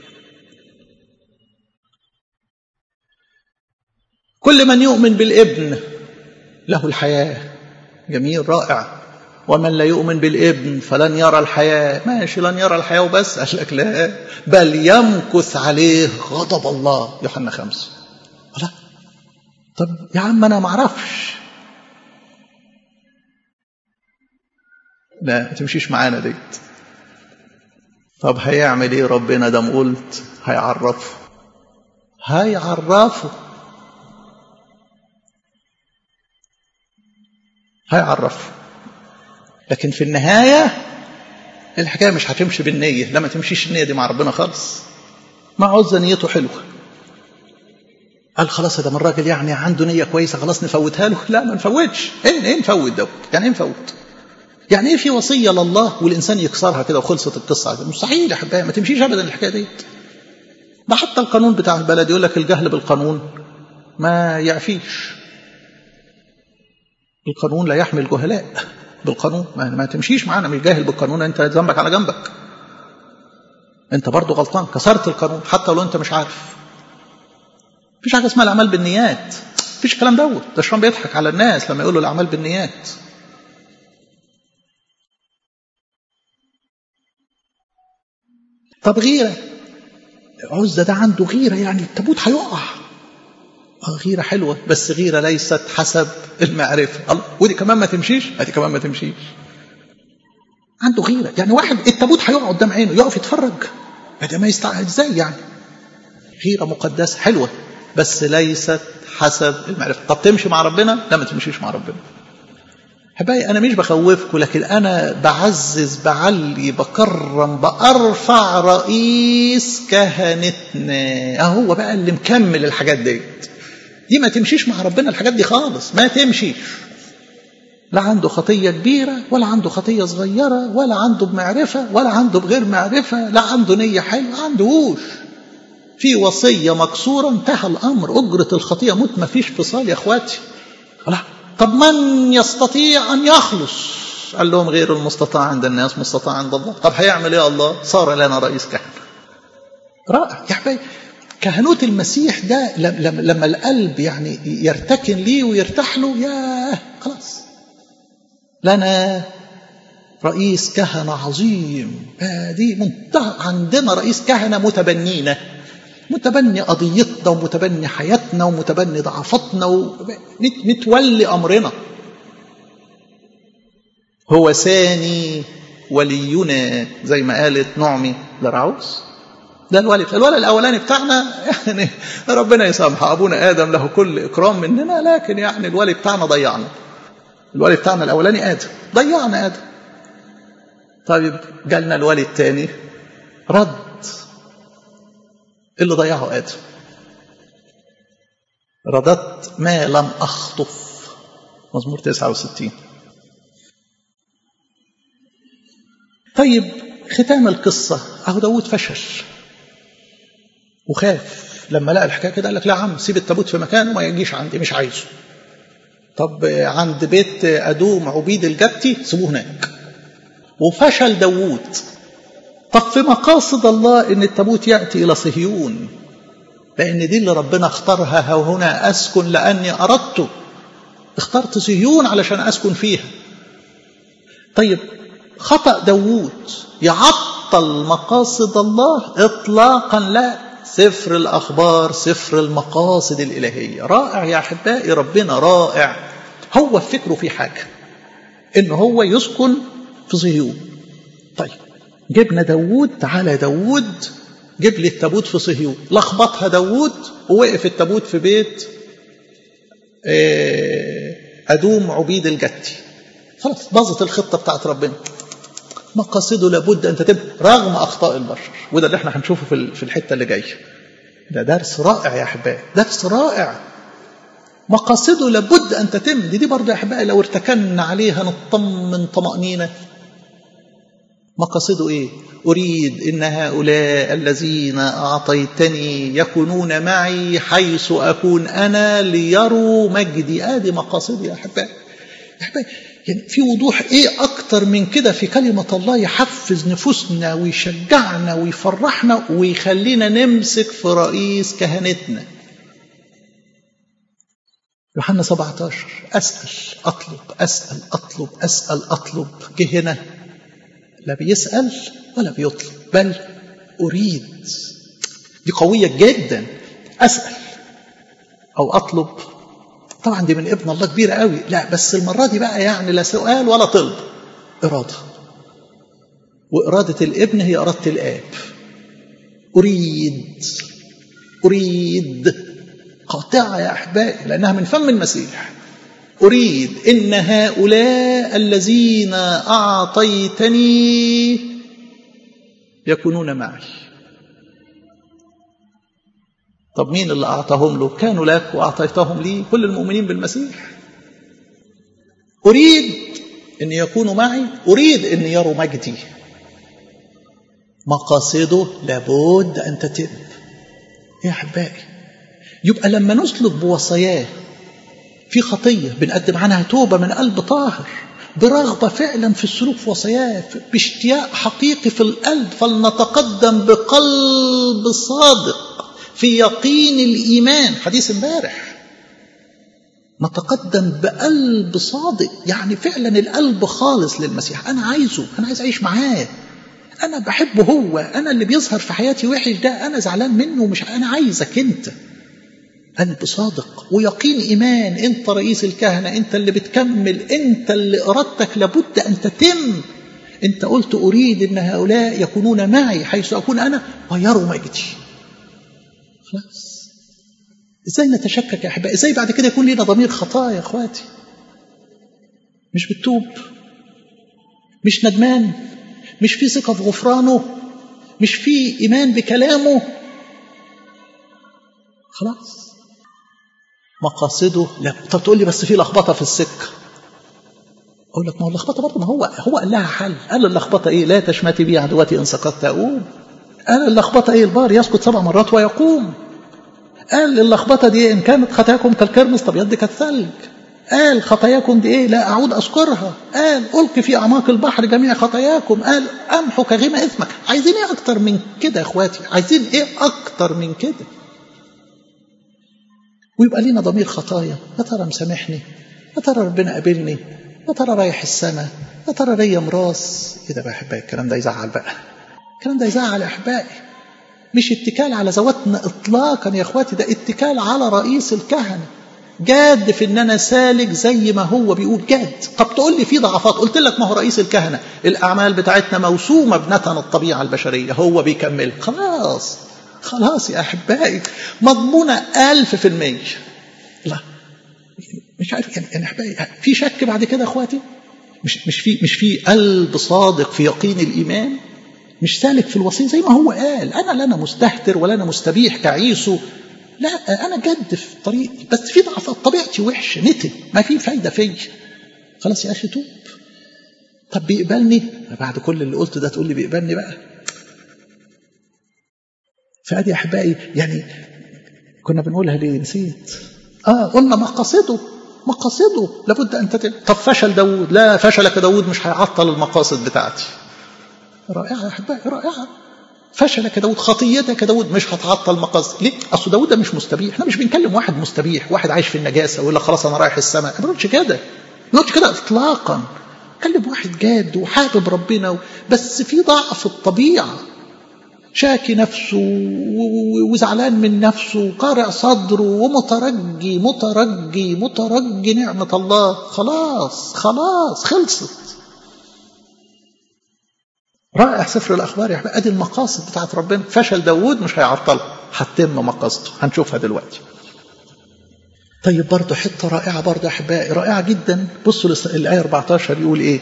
كل من يؤمن بالابن له الحياة جميل رائع ومن لا يؤمن بالابن فلن يرى الحياة ماشي لن يرى الحياة وبس قال لك لا بل يمكث عليه غضب الله يوحنا خمسة لا طب يا عم أنا ما اعرفش لا ما تمشيش معانا ديت طب هيعمل ايه ربنا دام قلت هيعرفه هيعرفه هيعرفه لكن في النهاية الحكاية مش هتمشي بالنية لا ما تمشيش النية دي مع ربنا خالص مع عزة نيته حلوة قال خلاص ده من الراجل يعني عنده نية كويسة خلاص نفوتها له لا ما نفوتش ايه ايه نفوت دوت يعني ايه نفوت يعني ايه في وصية لله والإنسان يكسرها كده وخلصت القصة مستحيل يا حبايبي ما تمشيش أبدا الحكاية ديت ده حتى القانون بتاع البلد يقول لك الجهل بالقانون ما يعفيش القانون لا يحمي الجهلاء بالقانون ما, ما تمشيش معانا مش جاهل بالقانون انت ذنبك على جنبك انت برضو غلطان كسرت القانون حتى لو انت مش عارف مفيش حاجه اسمها الاعمال بالنيات مفيش الكلام دوت ده الشيطان بيضحك على الناس لما يقولوا الاعمال بالنيات طب غيره عزة ده عنده غيرة يعني التابوت هيقع غيرة حلوة بس غيرة ليست حسب المعرفة الله ودي كمان ما تمشيش هذه كمان ما تمشيش عنده غيرة يعني واحد التابوت هيقع قدام عينه يقف يتفرج ده ما يستع ازاي يعني غيرة مقدسة حلوة بس ليست حسب المعرفة طب تمشي مع ربنا لا ما تمشيش مع ربنا حبايبي انا مش بخوفكم لكن انا بعزز بعلي بكرم بارفع رئيس كهنتنا اهو بقى اللي مكمل الحاجات ديت دي ما تمشيش مع ربنا الحاجات دي خالص ما تمشيش لا عنده خطيه كبيره ولا عنده خطيه صغيره ولا عنده بمعرفه ولا عنده بغير معرفه لا عنده نيه حلوه عندهوش في وصيه مكسوره انتهى الامر اجره الخطيه موت ما فيش فصال يا اخواتي لا طب من يستطيع أن يخلص قال لهم غير المستطاع عند الناس مستطاع عند الله طب هيعمل ايه الله صار لنا رئيس كهنة رائع يا حبايبي كهنوت المسيح ده لما القلب يعني يرتكن ليه ويرتاح له يا خلاص لنا رئيس كهنة عظيم دي منتهى عندنا رئيس كهنة متبنينا متبني قضيتنا ومتبني حياتنا ومتبني ضعفاتنا ومتولي أمرنا هو ثاني ولينا زي ما قالت نعمي لرعوس ده الولي الولي الأولاني بتاعنا يعني ربنا يسامحه أبونا آدم له كل إكرام مننا لكن يعني الولي بتاعنا ضيعنا الولي بتاعنا الأولاني آدم ضيعنا آدم طيب جالنا الولي الثاني رد اللي ضيعه آدم رددت ما لم أخطف مزمور 69 طيب ختام القصة أهو داود فشل وخاف لما لقى الحكاية كده قال لك لا عم سيب التابوت في مكانه ما يجيش عندي مش عايزه طب عند بيت أدوم عبيد الجبتي سيبوه هناك وفشل داوود طب في مقاصد الله ان التابوت ياتي الى صهيون لان دي اللي ربنا اختارها ها هنا اسكن لاني اردت اخترت صهيون علشان اسكن فيها طيب خطا داوود يعطل مقاصد الله اطلاقا لا سفر الاخبار سفر المقاصد الالهيه رائع يا احبائي ربنا رائع هو فكره في حاجه ان هو يسكن في صهيون طيب جبنا داوود تعالى داوود جيب لي التابوت في صهيون لخبطها داوود ووقف التابوت في بيت أدوم عبيد الجتي خلاص باظت الخطة بتاعت ربنا مقاصده لابد أن تتم رغم أخطاء البشر وده اللي احنا هنشوفه في الحتة اللي جاية ده درس رائع يا أحبائي درس رائع مقاصده لابد أن تتم دي, دي برضه يا أحبائي لو ارتكنا عليها نطمن طمأنينة مقاصده ايه اريد ان هؤلاء الذين اعطيتني يكونون معي حيث اكون انا ليروا مجدي ادي مقاصدي يا احبائي يا احبائي يعني في وضوح ايه اكتر من كده في كلمه الله يحفز نفوسنا ويشجعنا ويفرحنا ويخلينا نمسك في رئيس كهنتنا يوحنا 17 اسال اطلب اسال اطلب اسال اطلب جه هنا لا بيسأل ولا بيطلب بل أريد دي قوية جدا أسأل أو أطلب طبعا دي من ابن الله كبيرة قوي لا بس المرة دي بقى يعني لا سؤال ولا طلب إرادة وإرادة الابن هي إرادة الآب أريد أريد قاطعة يا أحبائي لأنها من فم المسيح أريد إن هؤلاء الذين أعطيتني يكونون معي طب مين اللي أعطاهم له كانوا لك وأعطيتهم لي كل المؤمنين بالمسيح أريد أن يكونوا معي أريد أن يروا مجدي مقاصده لابد أن تتم يا أحبائي يبقى لما نسلك بوصاياه في خطية بنقدم عنها توبة من قلب طاهر برغبة فعلا في السلوك في وصاياه باشتياق حقيقي في القلب فلنتقدم بقلب صادق في يقين الإيمان حديث امبارح نتقدم بقلب صادق يعني فعلا القلب خالص للمسيح أنا عايزه أنا عايز أعيش معاه أنا بحبه هو أنا اللي بيظهر في حياتي وحش ده أنا زعلان منه مش أنا عايزك أنت قلب صادق ويقين إيمان أنت رئيس الكهنة أنت اللي بتكمل أنت اللي إرادتك لابد أن تتم أنت قلت أريد أن هؤلاء يكونون معي حيث أكون أنا ويروا مجدي خلاص ازاي نتشكك يا احبائي ازاي بعد كده يكون لنا ضمير خطايا يا اخواتي مش بتوب مش ندمان مش في ثقه في غفرانه مش في ايمان بكلامه خلاص مقاصده لا طب تقول لي بس في لخبطه في السكه اقول لك ما هو اللخبطه برضه ما هو هو قال لها حل قال اللخبطه ايه لا تشمتي بي عدوتي ان سقطت اقوم قال اللخبطه ايه البار يسقط سبع مرات ويقوم قال اللخبطه دي ان كانت خطاياكم كالكرمس طب يدك كالثلج قال خطاياكم دي ايه لا اعود اذكرها قال القي في اعماق البحر جميع خطاياكم قال امحو كغيم اثمك عايزين ايه اكتر من كده يا اخواتي عايزين ايه اكتر من كده ويبقى لينا ضمير خطايا يا ترى مسامحني يا ترى ربنا قابلني يا ترى رايح السما يا ترى ليا مراس ايه ده بقى احبائي الكلام ده يزعل بقى الكلام ده يزعل يا احبائي مش اتكال على ذواتنا اطلاقا يا اخواتي ده اتكال على رئيس الكهنه جاد في ان انا سالك زي ما هو بيقول جاد طب تقول لي في ضعفات قلت لك ما هو رئيس الكهنه الاعمال بتاعتنا موسومه بنتن الطبيعه البشريه هو بيكمل خلاص خلاص يا احبائي مضمونه ألف في المية لا مش عارف يعني يعني احبائي في شك بعد كده اخواتي مش مش في مش في قلب صادق في يقين الايمان مش سالك في الوصيه زي ما هو قال انا لا انا مستهتر ولا انا مستبيح كعيسو لا انا جد في طريقي بس في ضعفات طبيعتي وحشه نتن ما في فايده فيا خلاص يا اخي توب طب بيقبلني بعد كل اللي قلته ده تقول لي بيقبلني بقى فادي يا احبائي يعني كنا بنقولها ليه نسيت اه قلنا مقاصده مقاصده لابد ان تتم طب فشل داوود لا فشلك داوود مش هيعطل المقاصد بتاعتي رائعه يا احبائي رائعه فشلك داود خطيتك داود مش هتعطل مقاصد ليه اصل داود ده مش مستبيح احنا مش بنكلم واحد مستبيح واحد عايش في النجاسه ويقول لك خلاص انا رايح السماء ما بنقولش كده ما بنقولش كده اطلاقا كلم واحد جاد وحابب ربنا و... بس في ضعف الطبيعه شاكي نفسه وزعلان من نفسه قارع صدره ومترجي مترجي مترجي نعمة الله خلاص خلاص خلصت رائع سفر الأخبار يا أحباب أدي المقاصد بتاعت ربنا فشل داوود مش هيعطلها هتتم مقاصده هنشوفها دلوقتي طيب برضه حتة رائعة برضه يا أحبائي رائعة جدا بصوا الآية 14 يقول إيه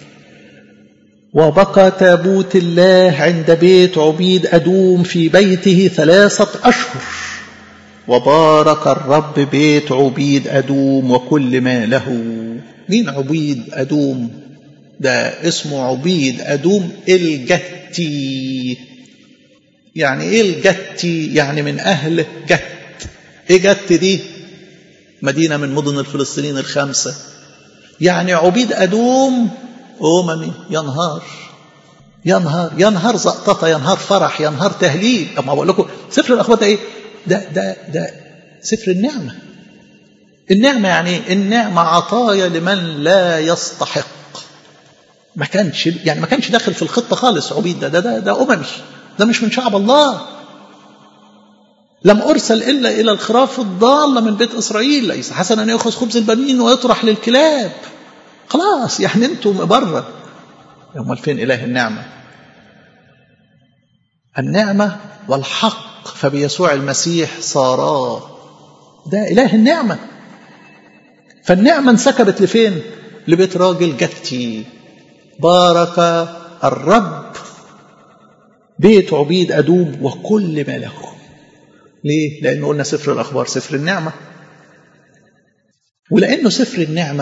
وبقى تابوت الله عند بيت عبيد أدوم في بيته ثلاثة أشهر وبارك الرب بيت عبيد أدوم وكل ما له مين عبيد أدوم ده اسمه عبيد أدوم الجتي يعني ايه الجتي يعني من أهل جت ايه جت دي مدينة من مدن الفلسطينيين الخمسة يعني عبيد أدوم أممي ينهار ينهار ينهار زقططة ينهار فرح ينهار تهليل أما بقول لكم سفر الأخوات إيه ده ده ده سفر النعمة النعمة يعني النعمة عطايا لمن لا يستحق ما كانش يعني ما كانش داخل في الخطة خالص عبيد ده ده ده, ده أممي ده مش من شعب الله لم أرسل إلا إلى الخراف الضالة من بيت إسرائيل ليس حسنا أن يأخذ خبز البنين ويطرح للكلاب خلاص يعني أنتم بره أمال فين إله النعمة النعمة والحق فبيسوع المسيح صارا ده إله النعمة فالنعمة انسكبت لفين لبيت راجل جتي بارك الرب بيت عبيد أدوب وكل ما له ليه؟ لأنه قلنا سفر الأخبار سفر النعمة ولأنه سفر النعمة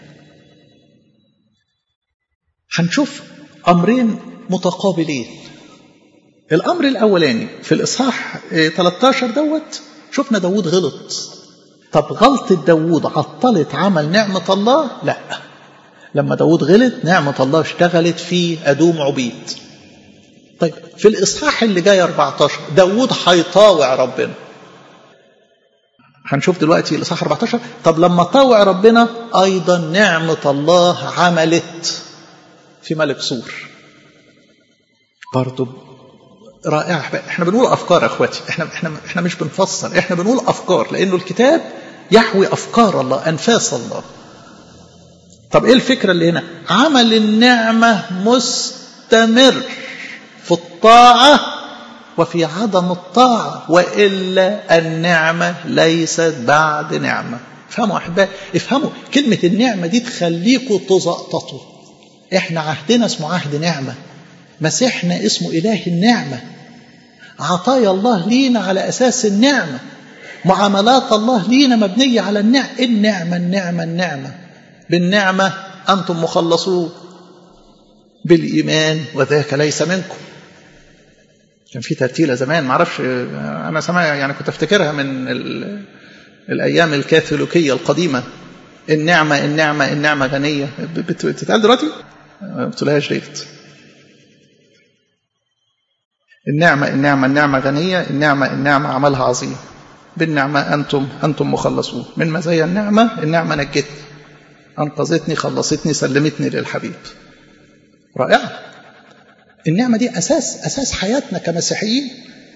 هنشوف أمرين متقابلين الأمر الأولاني في الإصحاح 13 دوت شفنا داود غلط طب غلطة داود عطلت عمل نعمة الله لا لما داود غلط نعمة الله اشتغلت في أدوم عبيد طيب في الإصحاح اللي جاي 14 داود هيطاوع ربنا هنشوف دلوقتي الإصحاح 14 طب لما طاوع ربنا أيضا نعمة الله عملت في ملك سور برضو رائعة احنا بنقول أفكار يا أخواتي احنا, احنا, احنا مش بنفسر احنا بنقول أفكار لأنه الكتاب يحوي أفكار الله أنفاس الله طب إيه الفكرة اللي هنا عمل النعمة مستمر في الطاعة وفي عدم الطاعة وإلا النعمة ليست بعد نعمة افهموا أحبائي افهموا كلمة النعمة دي تخليكم تزقططوا احنا عهدنا اسمه عهد نعمة مسيحنا اسمه إله النعمة عطايا الله لينا على أساس النعمة معاملات الله لينا مبنية على النعمة النعمة النعمة النعمة بالنعمة أنتم مخلصون بالإيمان وذاك ليس منكم كان في ترتيلة زمان معرفش أنا سمع يعني كنت أفتكرها من الأيام الكاثوليكية القديمة النعمة النعمة النعمة غنية بتتقال دلوقتي؟ ما بتقولهاش ديت النعمة النعمة النعمة غنية النعمة النعمة عملها عظيم بالنعمة أنتم أنتم مخلصون من مزايا النعمة النعمة نجتني أنقذتني خلصتني سلمتني للحبيب رائعة النعمة دي أساس أساس حياتنا كمسيحيين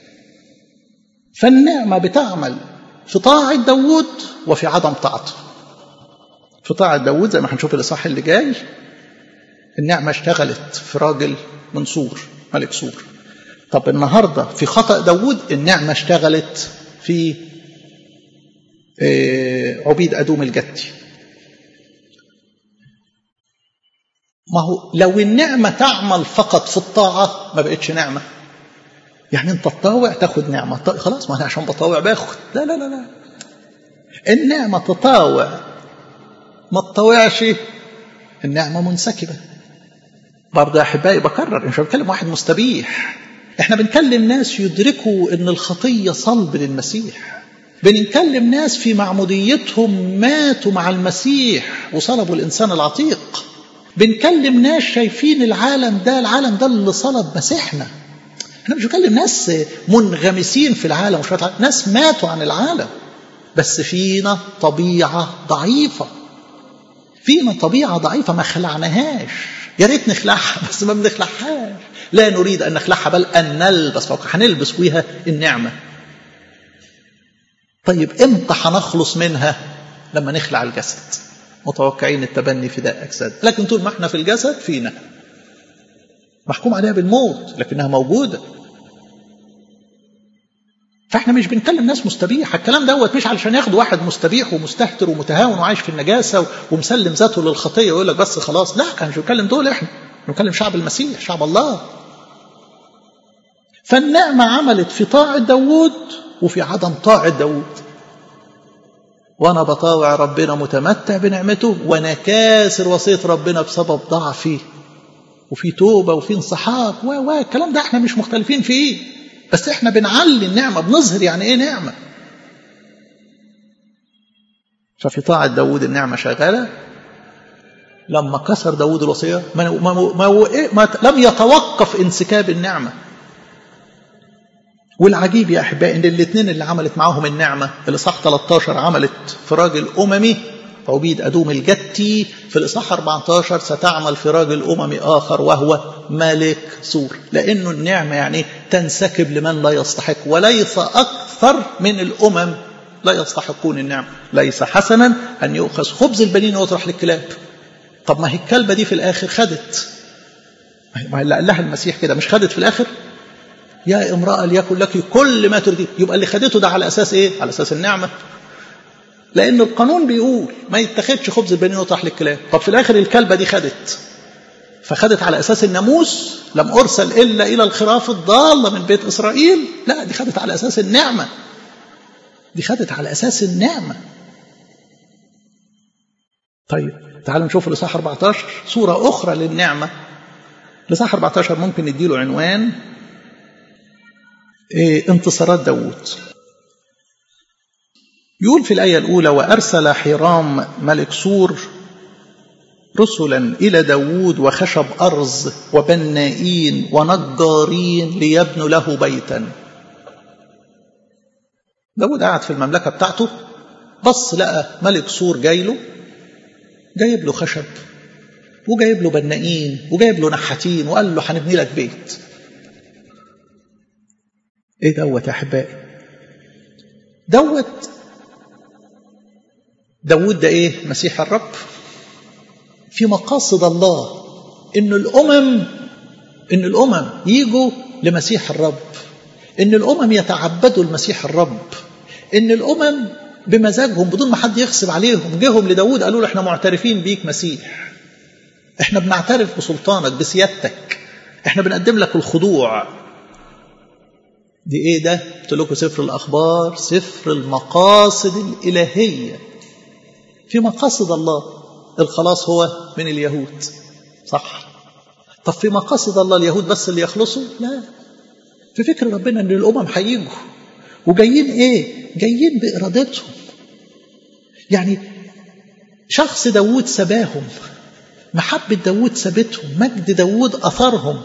فالنعمة بتعمل في طاعة داوود وفي عدم طاعته في طاعة داوود زي ما هنشوف الإصحاح اللي جاي النعمة اشتغلت في راجل من سور ملك سور طب النهاردة في خطأ داوود النعمة اشتغلت في عبيد أدوم الجتي ما هو لو النعمة تعمل فقط في الطاعة ما بقتش نعمة يعني انت تطاوع تاخد نعمة خلاص ما انا عشان بطاوع باخد لا لا لا لا النعمة تطاوع ما تطاوعش النعمة منسكبة برضه يا أحبائي بكرر مش بتكلم واحد مستبيح احنا بنكلم ناس يدركوا ان الخطية صلب للمسيح بنكلم ناس في معموديتهم ماتوا مع المسيح وصلبوا الإنسان العتيق بنكلم ناس شايفين العالم ده العالم ده اللي صلب مسيحنا احنا مش بنكلم ناس منغمسين في العالم مش ناس ماتوا عن العالم بس فينا طبيعة ضعيفة فينا طبيعة ضعيفة ما خلعناهاش يا ريت نخلعها بس ما بنخلعهاش لا نريد أن نخلعها بل أن نلبس فوق هنلبس فيها النعمة طيب امتى هنخلص منها لما نخلع الجسد متوقعين التبني فداء أجساد لكن طول ما احنا في الجسد فينا محكوم عليها بالموت لكنها موجودة فاحنا مش بنكلم ناس مستبيحة الكلام دوت مش علشان ياخدوا واحد مستبيح ومستهتر ومتهاون وعايش في النجاسة ومسلم ذاته للخطية ويقول لك بس خلاص لا احنا مش بنكلم دول احنا بنكلم شعب المسيح شعب الله فالنعمة عملت في طاعة داوود وفي عدم طاعة داوود وانا بطاوع ربنا متمتع بنعمته وانا كاسر وصيه ربنا بسبب ضعفي وفي توبه وفي انصحاق و و الكلام ده احنا مش مختلفين فيه بس احنا بنعلي النعمه بنظهر يعني ايه نعمه ففي طاعه داوود النعمه شغاله لما كسر داوود الوصيه ما, ما, ما, ما لم يتوقف انسكاب النعمه والعجيب يا احبائي ان الاثنين اللي عملت معاهم النعمه الاصحاح 13 عملت في راجل اممي عبيد ادوم الجتي في الاصحاح 14 ستعمل في راجل اممي اخر وهو ملك سور لانه النعمه يعني تنسكب لمن لا يستحق وليس اكثر من الامم لا يستحقون النعمه ليس حسنا ان يؤخذ خبز البنين ويطرح للكلاب طب ما هي الكلبه دي في الاخر خدت ما اللي قال لها المسيح كده مش خدت في الاخر يا امرأة ليكن لك كل ما تريدين يبقى اللي خدته ده على أساس إيه؟ على أساس النعمة لأن القانون بيقول ما يتخذش خبز البنين ويطرح للكلاب طب في الآخر الكلبة دي خدت فخدت على أساس الناموس لم أرسل إلا إلى الخراف الضالة من بيت إسرائيل لا دي خدت على أساس النعمة دي خدت على أساس النعمة طيب تعالوا نشوف الإصحاح 14 صورة أخرى للنعمة الإصحاح 14 ممكن نديله عنوان إيه انتصارات داوود يقول في الآية الأولى وأرسل حرام ملك سور رسلا إلى داوود وخشب أرز وبنائين ونجارين ليبنوا له بيتا داود قاعد في المملكة بتاعته بص لقى ملك سور جاي له جايب له خشب وجايب له بنائين وجايب له نحاتين وقال له هنبني لك بيت ايه دوت يا احبائي دوت داود ده ايه مسيح الرب في مقاصد الله ان الامم ان الامم يجوا لمسيح الرب ان الامم يتعبدوا لمسيح الرب ان الامم بمزاجهم بدون ما حد يغصب عليهم جيهم لداود قالوا له احنا معترفين بيك مسيح احنا بنعترف بسلطانك بسيادتك احنا بنقدم لك الخضوع دي ايه ده قلت لكم سفر الاخبار سفر المقاصد الالهيه في مقاصد الله الخلاص هو من اليهود صح طب في مقاصد الله اليهود بس اللي يخلصوا لا في فكر ربنا ان الامم هيجوا وجايين ايه جايين بارادتهم يعني شخص داوود سباهم محبة داوود سابتهم مجد داوود أثرهم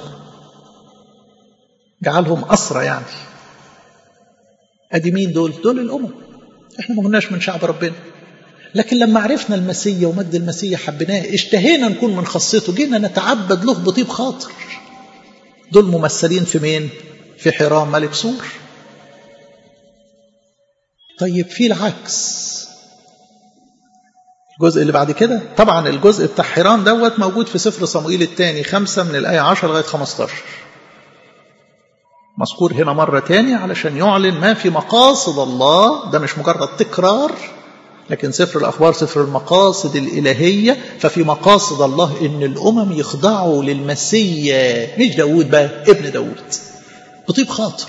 جعلهم أسرى يعني أدي مين دول دول الأمم احنا ما كناش من شعب ربنا لكن لما عرفنا المسيا ومجد المسيا حبيناه اشتهينا نكون من خاصته جينا نتعبد له بطيب خاطر دول ممثلين في مين في حرام ملك سور طيب في العكس الجزء اللي بعد كده طبعا الجزء بتاع حيران دوت موجود في سفر صموئيل الثاني خمسة من الآية 10 لغاية 15 مذكور هنا مرة تاني علشان يعلن ما في مقاصد الله ده مش مجرد تكرار لكن سفر الأخبار سفر المقاصد الإلهية ففي مقاصد الله إن الأمم يخضعوا للمسيا مش داود بقى ابن داود بطيب خاطر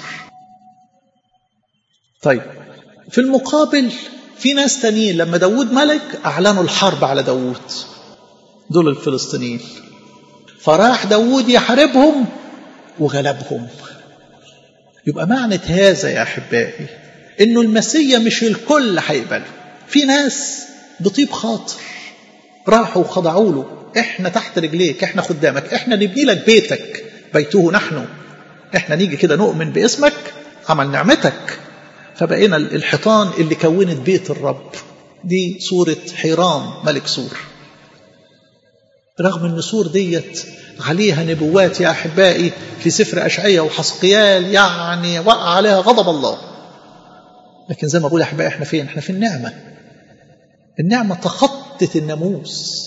طيب في المقابل في ناس تانيين لما داود ملك أعلنوا الحرب على داود دول الفلسطينيين فراح داود يحاربهم وغلبهم يبقى معنى هذا يا أحبائي إنه المسيا مش الكل هيقبله في ناس بطيب خاطر راحوا وخضعوا له احنا تحت رجليك احنا خدامك احنا نبني لك بيتك بيته نحن احنا نيجي كده نؤمن باسمك عمل نعمتك فبقينا الحيطان اللي كونت بيت الرب دي صورة حيرام ملك سور رغم ان سور ديت عليها نبوات يا احبائي في سفر اشعيا وحسقيال يعني وقع عليها غضب الله لكن زي ما بقول يا احبائي احنا فين احنا في النعمه النعمه تخطت الناموس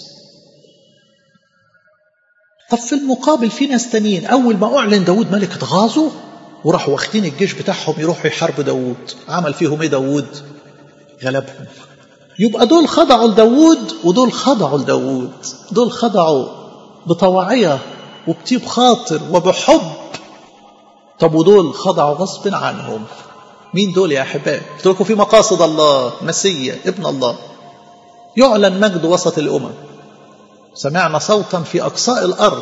طب في المقابل في ناس تانيين اول ما اعلن داود ملك اتغاظوا وراحوا واخدين الجيش بتاعهم يروحوا يحاربوا داوود عمل فيهم ايه داوود غلبهم يبقى دول خضعوا لداوود ودول خضعوا لداوود دول خضعوا بطواعية وبطيب خاطر وبحب طب ودول خضعوا غصب عنهم مين دول يا احبائي قلت لكم في مقاصد الله مسيا ابن الله يعلن مجد وسط الامم سمعنا صوتا في اقصاء الارض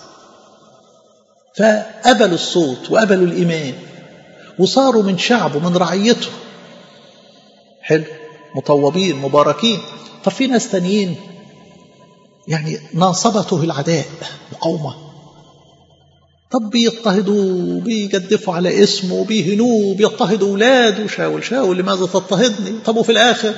فقبلوا الصوت وقبلوا الإيمان وصاروا من شعبه من رعيته حلو مطوبين مباركين طب في ناس تانيين يعني ناصبته العداء مقاومة طب بيضطهدوا بيجدفوا على اسمه بيهنوه بيضطهدوا اولاده شاول شاول لماذا تضطهدني طب وفي الاخر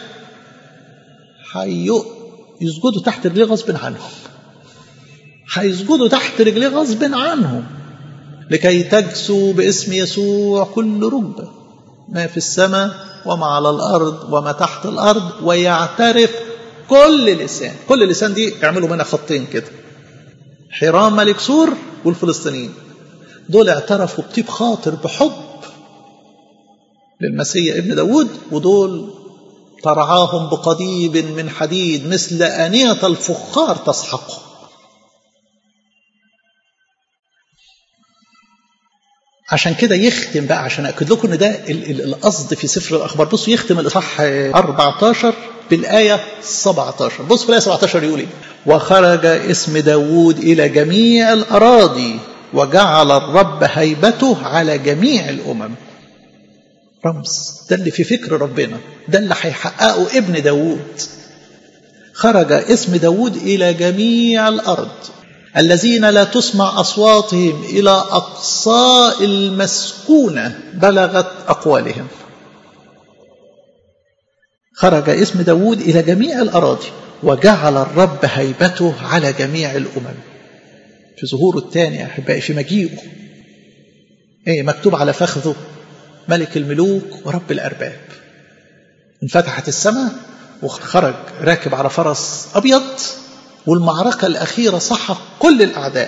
حيو يسجدوا تحت رجليه غصب عنهم هيسجدوا تحت رجليه غصب عنهم لكي تجسوا باسم يسوع كل ركبة ما في السماء وما على الأرض وما تحت الأرض ويعترف كل لسان كل لسان دي اعملوا منها خطين كده حرام ملك سور والفلسطينيين دول اعترفوا بطيب خاطر بحب للمسيح ابن داود ودول ترعاهم بقضيب من حديد مثل أنية الفخار تسحقه عشان كده يختم بقى عشان أكد لكم إن ده القصد في سفر الأخبار بصوا يختم الإصحاح 14 بالآية 17 بص في الآية 17 يقول إيه وخرج اسم داوود إلى جميع الأراضي وجعل الرب هيبته على جميع الأمم رمز ده اللي في فكر ربنا ده اللي هيحققه ابن داوود خرج اسم داوود إلى جميع الأرض الذين لا تسمع أصواتهم إلى أقصاء المسكونة بلغت أقوالهم خرج اسم داود إلى جميع الأراضي وجعل الرب هيبته على جميع الأمم في ظهوره الثاني يا أحبائي في مجيئه إيه مكتوب على فخذه ملك الملوك ورب الأرباب انفتحت السماء وخرج راكب على فرس أبيض والمعركة الأخيرة سحق كل الأعداء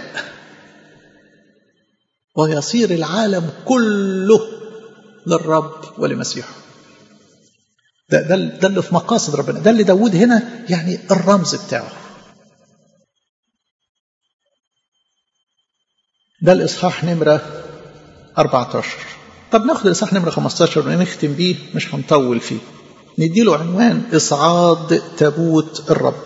ويصير العالم كله للرب ولمسيحه ده, ده, ده اللي في مقاصد ربنا ده اللي داود هنا يعني الرمز بتاعه ده الإصحاح نمرة 14 طب ناخد الإصحاح نمرة 15 ونختم بيه مش هنطول فيه نديله عنوان إصعاد تابوت الرب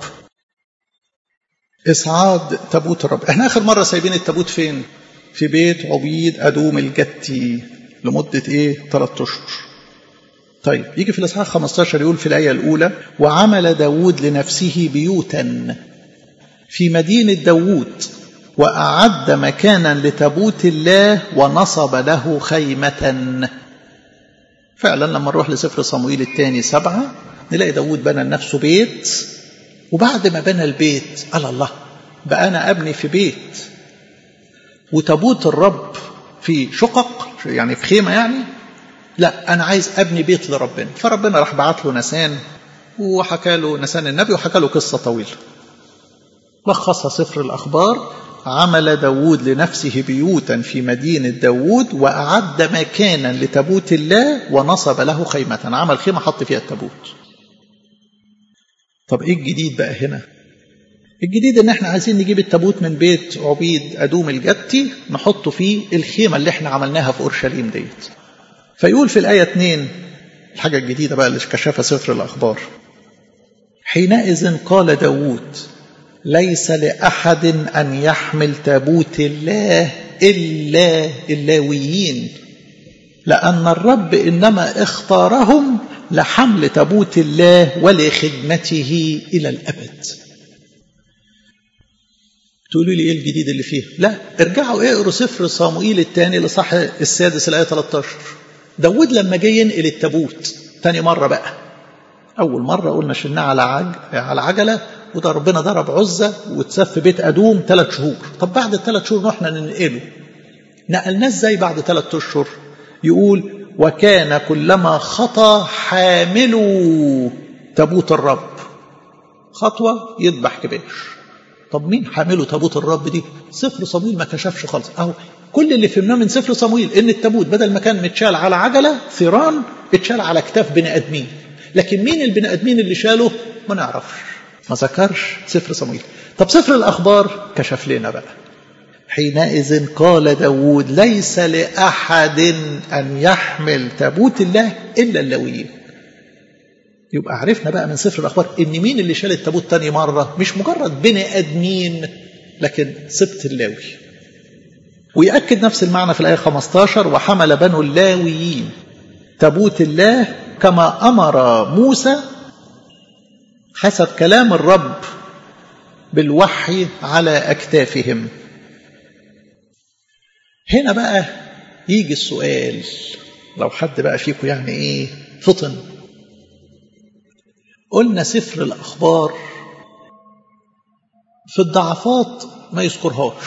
إصعاد تابوت الرب احنا آخر مرة سايبين التابوت فين في بيت عبيد أدوم الجتي لمدة إيه ثلاثة أشهر طيب يجي في الإصحاح 15 يقول في الآية الأولى وعمل داود لنفسه بيوتا في مدينة داود وأعد مكانا لتابوت الله ونصب له خيمة فعلا لما نروح لسفر صموئيل الثاني سبعة نلاقي داود بنى لنفسه بيت وبعد ما بنى البيت قال الله بقى أنا أبني في بيت وتابوت الرب في شقق يعني في خيمة يعني لا أنا عايز أبني بيت لربنا فربنا راح بعت له نسان وحكى له نسان النبي وحكى له قصة طويلة لخصها سفر الأخبار عمل داود لنفسه بيوتا في مدينة داود وأعد مكانا لتابوت الله ونصب له خيمة عمل خيمة حط فيها التابوت طب إيه الجديد بقى هنا الجديد ان احنا عايزين نجيب التابوت من بيت عبيد ادوم الجتي نحطه فيه الخيمه اللي احنا عملناها في اورشليم ديت فيقول في الايه 2 الحاجه الجديده بقى اللي كشفها سفر الاخبار حينئذ قال داوود ليس لاحد ان يحمل تابوت الله الا اللاويين لان الرب انما اختارهم لحمل تابوت الله ولخدمته الى الابد تقولوا لي ايه الجديد اللي فيه لا ارجعوا اقروا سفر صاموئيل الثاني لصح السادس الايه 13 داود لما جه ينقل التابوت ثاني مره بقى اول مره قلنا شلناه على عج... على عجله وده ربنا ضرب عزه واتساب في بيت ادوم ثلاث شهور طب بعد الثلاث شهور رحنا ننقله نقلناه ازاي بعد ثلاث اشهر يقول وكان كلما خطى حاملوا تابوت الرب خطوه يذبح كبير طب مين حامله تابوت الرب دي سفر صمويل ما كشفش خالص اهو كل اللي فهمناه من سفر صمويل ان التابوت بدل ما كان متشال على عجله ثيران اتشال على كتاف بني ادمين لكن مين البني ادمين اللي شاله ما نعرفش ما ذكرش سفر صمويل طب سفر الاخبار كشف لنا بقى حينئذ قال داود ليس لاحد ان يحمل تابوت الله الا اللاويين يبقى عرفنا بقى من سفر الاخبار ان مين اللي شال التابوت تاني مره مش مجرد بني ادمين لكن سبت اللاوي ويأكد نفس المعنى في الآية 15 وحمل بنو اللاويين تابوت الله كما أمر موسى حسب كلام الرب بالوحي على أكتافهم هنا بقى يجي السؤال لو حد بقى فيكم يعني ايه فطن قلنا سفر الأخبار في الضعفات ما يذكرهاش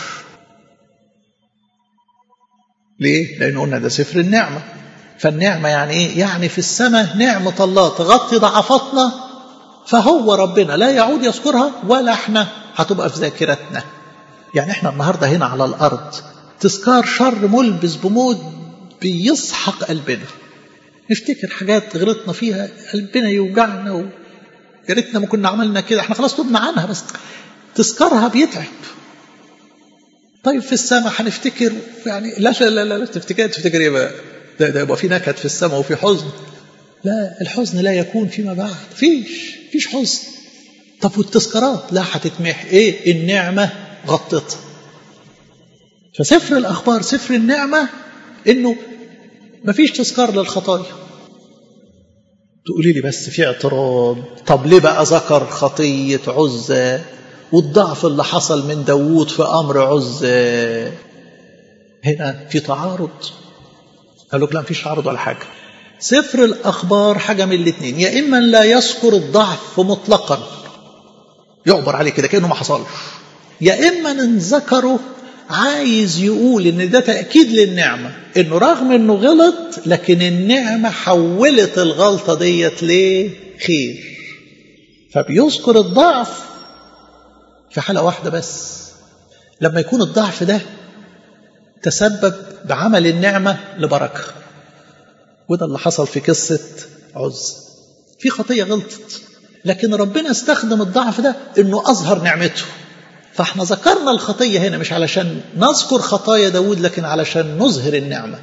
ليه؟ لأن قلنا ده سفر النعمة فالنعمة يعني إيه؟ يعني في السماء نعمة الله تغطي ضعفاتنا فهو ربنا لا يعود يذكرها ولا احنا هتبقى في ذاكرتنا يعني احنا النهاردة هنا على الأرض تذكار شر ملبس بموت بيسحق قلبنا نفتكر حاجات غلطنا فيها قلبنا يوجعنا و... يا ريتنا ما كنا عملنا كده احنا خلاص تبنا عنها بس تذكرها بيتعب طيب في السماء هنفتكر يعني لا لا لا, لا تفتكر تفتكر ايه بقى ده, ده يبقى في نكد في السماء وفي حزن لا الحزن لا يكون فيما بعد فيش فيش حزن طب والتذكارات لا هتتمح ايه النعمه غطتها فسفر الاخبار سفر النعمه انه مفيش تذكار للخطايا تقولي لي بس في اعتراض طب ليه بقى ذكر خطية عزة والضعف اللي حصل من داوود في أمر عزة هنا في تعارض قال لك لا مفيش تعارض ولا حاجة سفر الأخبار حاجة من الاثنين يا إما لا يذكر الضعف مطلقا يعبر عليه كده كأنه ما حصلش يا إما إن ذكره عايز يقول ان ده تأكيد للنعمة انه رغم انه غلط لكن النعمة حولت الغلطة ديت لخير فبيذكر الضعف في حالة واحدة بس لما يكون الضعف ده تسبب بعمل النعمة لبركة وده اللي حصل في قصة عز في خطية غلطت لكن ربنا استخدم الضعف ده انه اظهر نعمته فاحنا ذكرنا الخطية هنا مش علشان نذكر خطايا داود لكن علشان نظهر النعمة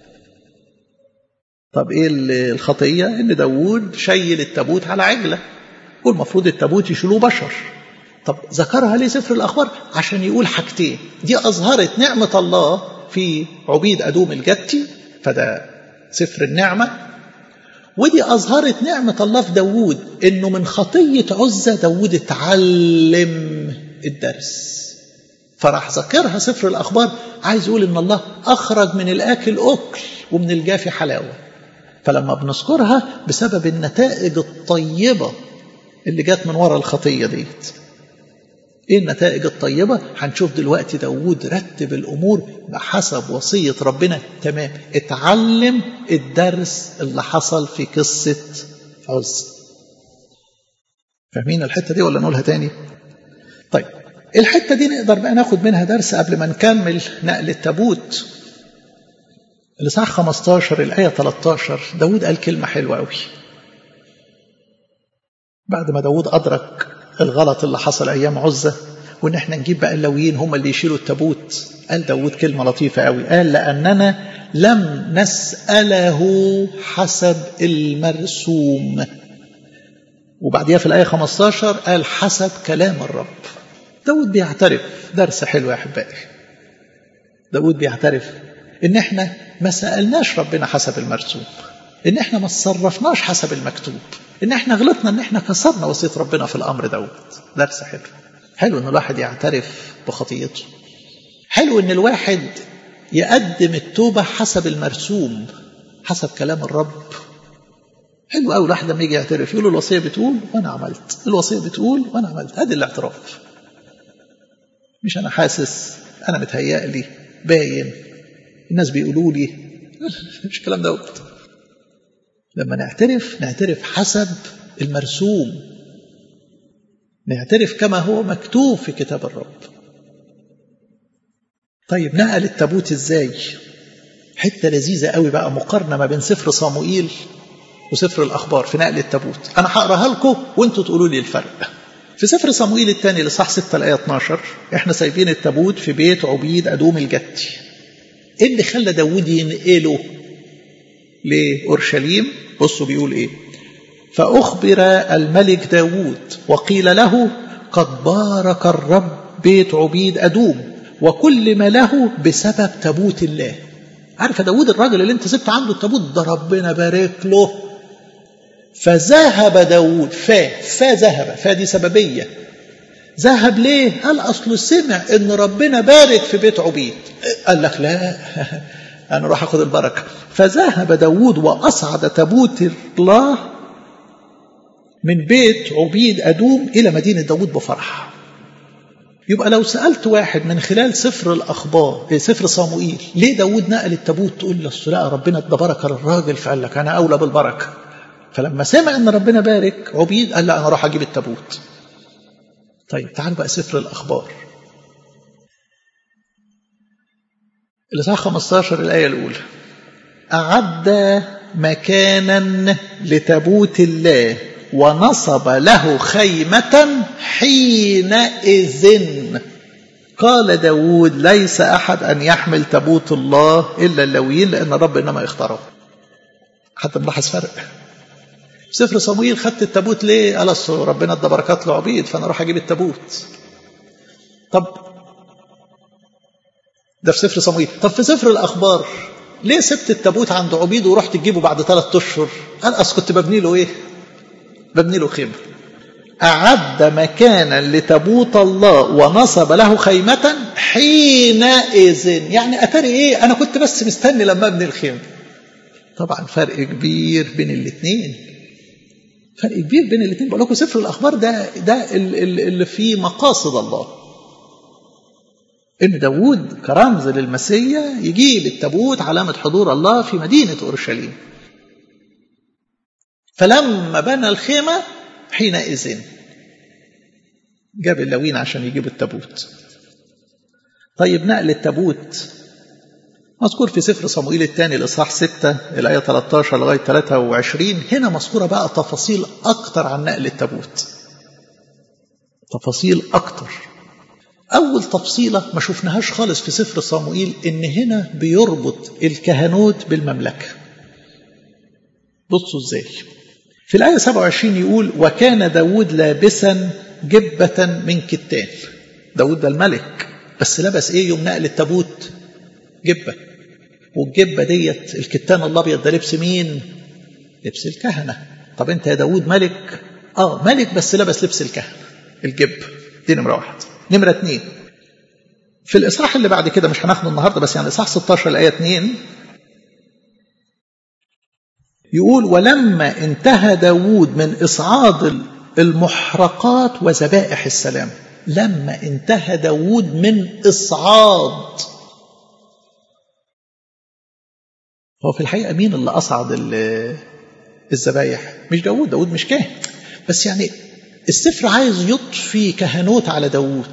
طب ايه الخطية ان داود شيل التابوت على عجلة والمفروض التابوت يشيلوه بشر طب ذكرها ليه سفر الأخبار عشان يقول حاجتين دي أظهرت نعمة الله في عبيد أدوم الجتي فده سفر النعمة ودي أظهرت نعمة الله في داود إنه من خطية عزة داود اتعلم الدرس فراح ذكرها سفر الأخبار عايز يقول إن الله أخرج من الآكل أكل ومن الجافي حلاوة فلما بنذكرها بسبب النتائج الطيبة اللي جت من وراء الخطية ديت ايه النتائج الطيبة هنشوف دلوقتي داود رتب الأمور بحسب وصية ربنا تمام اتعلم الدرس اللي حصل في قصة عز فاهمين الحتة دي ولا نقولها تاني طيب الحتة دي نقدر بقى ناخد منها درس قبل ما نكمل نقل التابوت الإصحاح 15 الآية 13 داود قال كلمة حلوة قوي بعد ما داود أدرك الغلط اللي حصل أيام عزة وإن احنا نجيب بقى اللويين هم اللي يشيلوا التابوت قال داود كلمة لطيفة قوي قال لأننا لم نسأله حسب المرسوم وبعديها في الآية 15 قال حسب كلام الرب داود بيعترف درس حلو يا أحبائي داود بيعترف إن احنا ما سألناش ربنا حسب المرسوم إن احنا ما تصرفناش حسب المكتوب ان احنا غلطنا ان احنا كسرنا وصيه ربنا في الامر دوت درس حلو حلو ان الواحد يعترف بخطيته حلو ان الواحد يقدم التوبه حسب المرسوم حسب كلام الرب حلو قوي الواحد لما يجي يعترف يقول الوصيه بتقول وانا عملت الوصيه بتقول وانا عملت ادي الاعتراف مش انا حاسس انا متهيأ لي باين الناس بيقولوا لي مش الكلام دوت لما نعترف نعترف حسب المرسوم نعترف كما هو مكتوب في كتاب الرب طيب نقل التابوت ازاي حته لذيذه قوي بقى مقارنه ما بين سفر صموئيل وسفر الاخبار في نقل التابوت انا هقراها لكم وانتوا تقولوا لي الفرق في سفر صموئيل الثاني لصح 6 الايه 12 احنا سايبين التابوت في بيت عبيد ادوم الجتي ايه اللي خلى داوود ينقله لأورشليم بصوا بيقول إيه فأخبر الملك داود وقيل له قد بارك الرب بيت عبيد أدوم وكل ما له بسبب تابوت الله عارف يا داود الراجل اللي انت سبت عنده التابوت ده ربنا بارك له فذهب داود فا فا ذهب فا دي سببية ذهب ليه قال أصله سمع ان ربنا بارك في بيت عبيد قال لك لا أنا راح أخذ البركة فذهب داود وأصعد تابوت الله من بيت عبيد أدوم إلى مدينة داود بفرح يبقى لو سألت واحد من خلال سفر الأخبار سفر صموئيل ليه داود نقل التابوت تقول له لا ربنا ادى بركة للراجل فقال لك أنا أولى بالبركة فلما سمع أن ربنا بارك عبيد قال لا أنا راح أجيب التابوت طيب تعالوا بقى سفر الأخبار الإصحاح 15 الآية الأولى أعد مكانا لتابوت الله ونصب له خيمة حينئذ قال داود ليس أحد أن يحمل تابوت الله إلا اللويين لأن الرب إنما اختاره حتى نلاحظ فرق سفر صمويل خدت التابوت ليه؟ قال أصل ربنا ادى بركات لعبيد فأنا أروح أجيب التابوت طب ده في سفر صمويل طب في سفر الأخبار ليه سبت التابوت عند عبيد ورحت تجيبه بعد ثلاثة أشهر قال أصل كنت ببني له إيه ببني له خيمة أعد مكانا لتابوت الله ونصب له خيمة حينئذ يعني أتاري إيه أنا كنت بس مستني لما أبني الخيمة طبعا فرق كبير بين الاثنين فرق كبير بين الاثنين بقول لكم سفر الأخبار ده ده اللي فيه مقاصد الله ان داوود كرمز للمسيا يجيب التابوت علامة حضور الله في مدينة أورشليم فلما بنى الخيمة حينئذ جاب اللاويين عشان يجيبوا التابوت طيب نقل التابوت مذكور في سفر صموئيل الثاني الإصحاح 6 الآية 13 لغاية 23 هنا مذكورة بقى تفاصيل أكتر عن نقل التابوت تفاصيل أكتر أول تفصيلة ما شفناهاش خالص في سفر صموئيل إن هنا بيربط الكهنوت بالمملكة بصوا إزاي في الآية 27 يقول وكان داود لابسا جبة من كتان داود ده الملك بس لبس إيه يوم نقل التابوت جبة والجبة ديت الكتان الأبيض ده لبس مين لبس الكهنة طب أنت يا داود ملك آه ملك بس لبس لبس الكهنة الجب دي نمرة واحد نمرة اتنين في الإصحاح اللي بعد كده مش هناخده النهاردة بس يعني إصحاح 16 الآية 2 يقول ولما انتهى داود من إصعاد المحرقات وذبائح السلام لما انتهى داود من إصعاد هو في الحقيقة مين اللي أصعد الذبايح مش داود داود مش كاهن بس يعني السفر عايز يطفي كهنوت على داود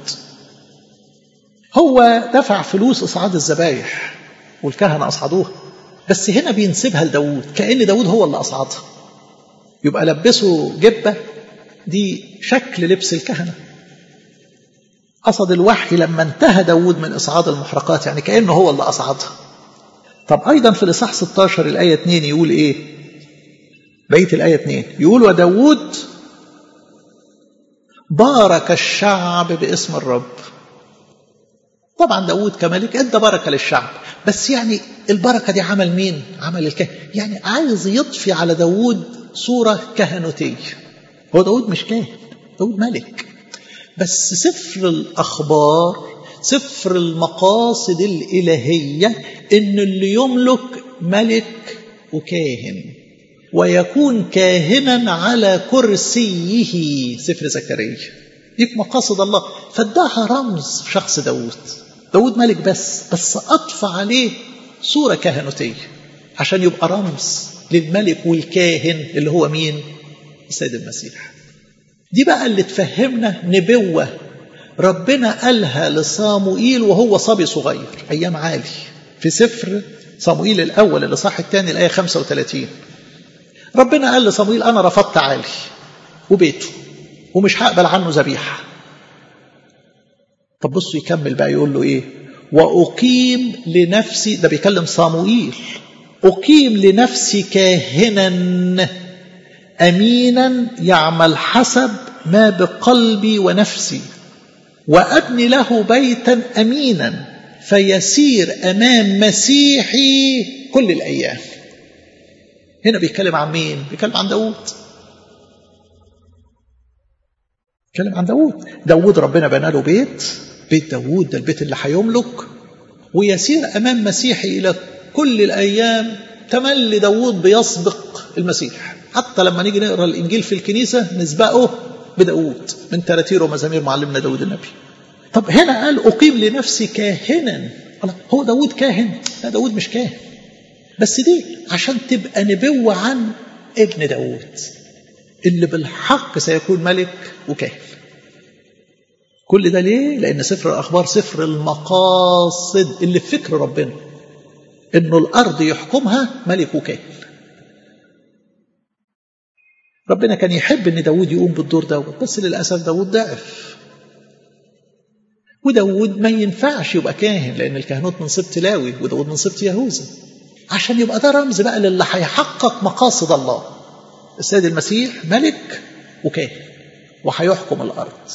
هو دفع فلوس إصعاد الذبايح والكهنة أصعدوها بس هنا بينسبها لداود كأن داود هو اللي أصعدها يبقى لبسه جبة دي شكل لبس الكهنة قصد الوحي لما انتهى داود من إصعاد المحرقات يعني كأنه هو اللي أصعدها طب أيضا في الإصحاح 16 الآية 2 يقول إيه بيت الآية 2 يقول وداود بارك الشعب باسم الرب طبعا داود كملك ادى بركه للشعب بس يعني البركه دي عمل مين عمل الكهن يعني عايز يطفي على داود صوره كهنوتيه هو داود مش كاهن داود ملك بس سفر الاخبار سفر المقاصد الالهيه ان اللي يملك ملك وكاهن ويكون كاهنا على كرسيه سفر زكريا دي في مقاصد الله فاداها رمز في شخص داود داود ملك بس بس أطفى عليه صورة كهنوتية عشان يبقى رمز للملك والكاهن اللي هو مين السيد المسيح دي بقى اللي تفهمنا نبوة ربنا قالها لصاموئيل وهو صبي صغير أيام عالي في سفر صموئيل الأول اللي صح الثاني الآية 35 ربنا قال لصموئيل أنا رفضت عالي وبيته ومش هقبل عنه ذبيحة طب بصوا يكمل بقى يقول له إيه وأقيم لنفسي ده بيكلم صاموئيل أقيم لنفسي كاهنا أمينا يعمل حسب ما بقلبي ونفسي وأبني له بيتا أمينا فيسير أمام مسيحي كل الأيام هنا بيتكلم عن مين؟ بيتكلم عن داوود بيتكلم عن داوود داوود ربنا بنى له بيت بيت داوود ده البيت اللي هيملك ويسير أمام مسيحي إلى كل الأيام تملي داوود بيسبق المسيح حتى لما نيجي نقرأ الإنجيل في الكنيسة نسبقه بداوود من تراتير ومزامير معلمنا داوود النبي طب هنا قال أقيم لنفسي كاهنا هو داوود كاهن لا داوود مش كاهن بس دي عشان تبقى نبوة عن ابن داود اللي بالحق سيكون ملك وكاهن كل ده ليه؟ لأن سفر الأخبار سفر المقاصد اللي في فكر ربنا إنه الأرض يحكمها ملك وكاهن ربنا كان يحب إن داود يقوم بالدور دوت بس للأسف داود ضعف وداود ما ينفعش يبقى كاهن لأن الكهنوت من سبط لاوي وداود من سبط يهوذا عشان يبقى ده رمز بقى للي هيحقق مقاصد الله السيد المسيح ملك وكاهن وهيحكم الأرض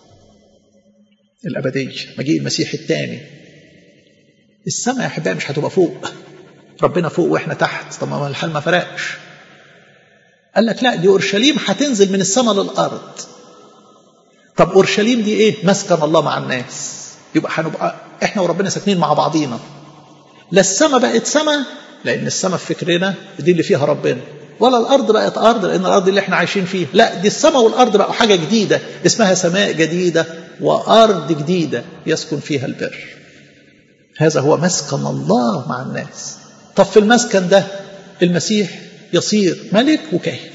الأبدية مجيء المسيح الثاني السماء يا أحبائي مش هتبقى فوق ربنا فوق وإحنا تحت طب ما الحال ما فرقش قال لك لا دي أورشليم هتنزل من السماء للأرض طب أورشليم دي إيه مسكن الله مع الناس يبقى هنبقى إحنا وربنا ساكنين مع بعضينا لا السماء بقت سماء لأن السماء في فكرنا دي اللي فيها ربنا ولا الارض بقت ارض لان الارض اللي احنا عايشين فيها لا دي السماء والارض بقوا حاجه جديده اسمها سماء جديده وارض جديده يسكن فيها البر هذا هو مسكن الله مع الناس طب في المسكن ده المسيح يصير ملك وكاهن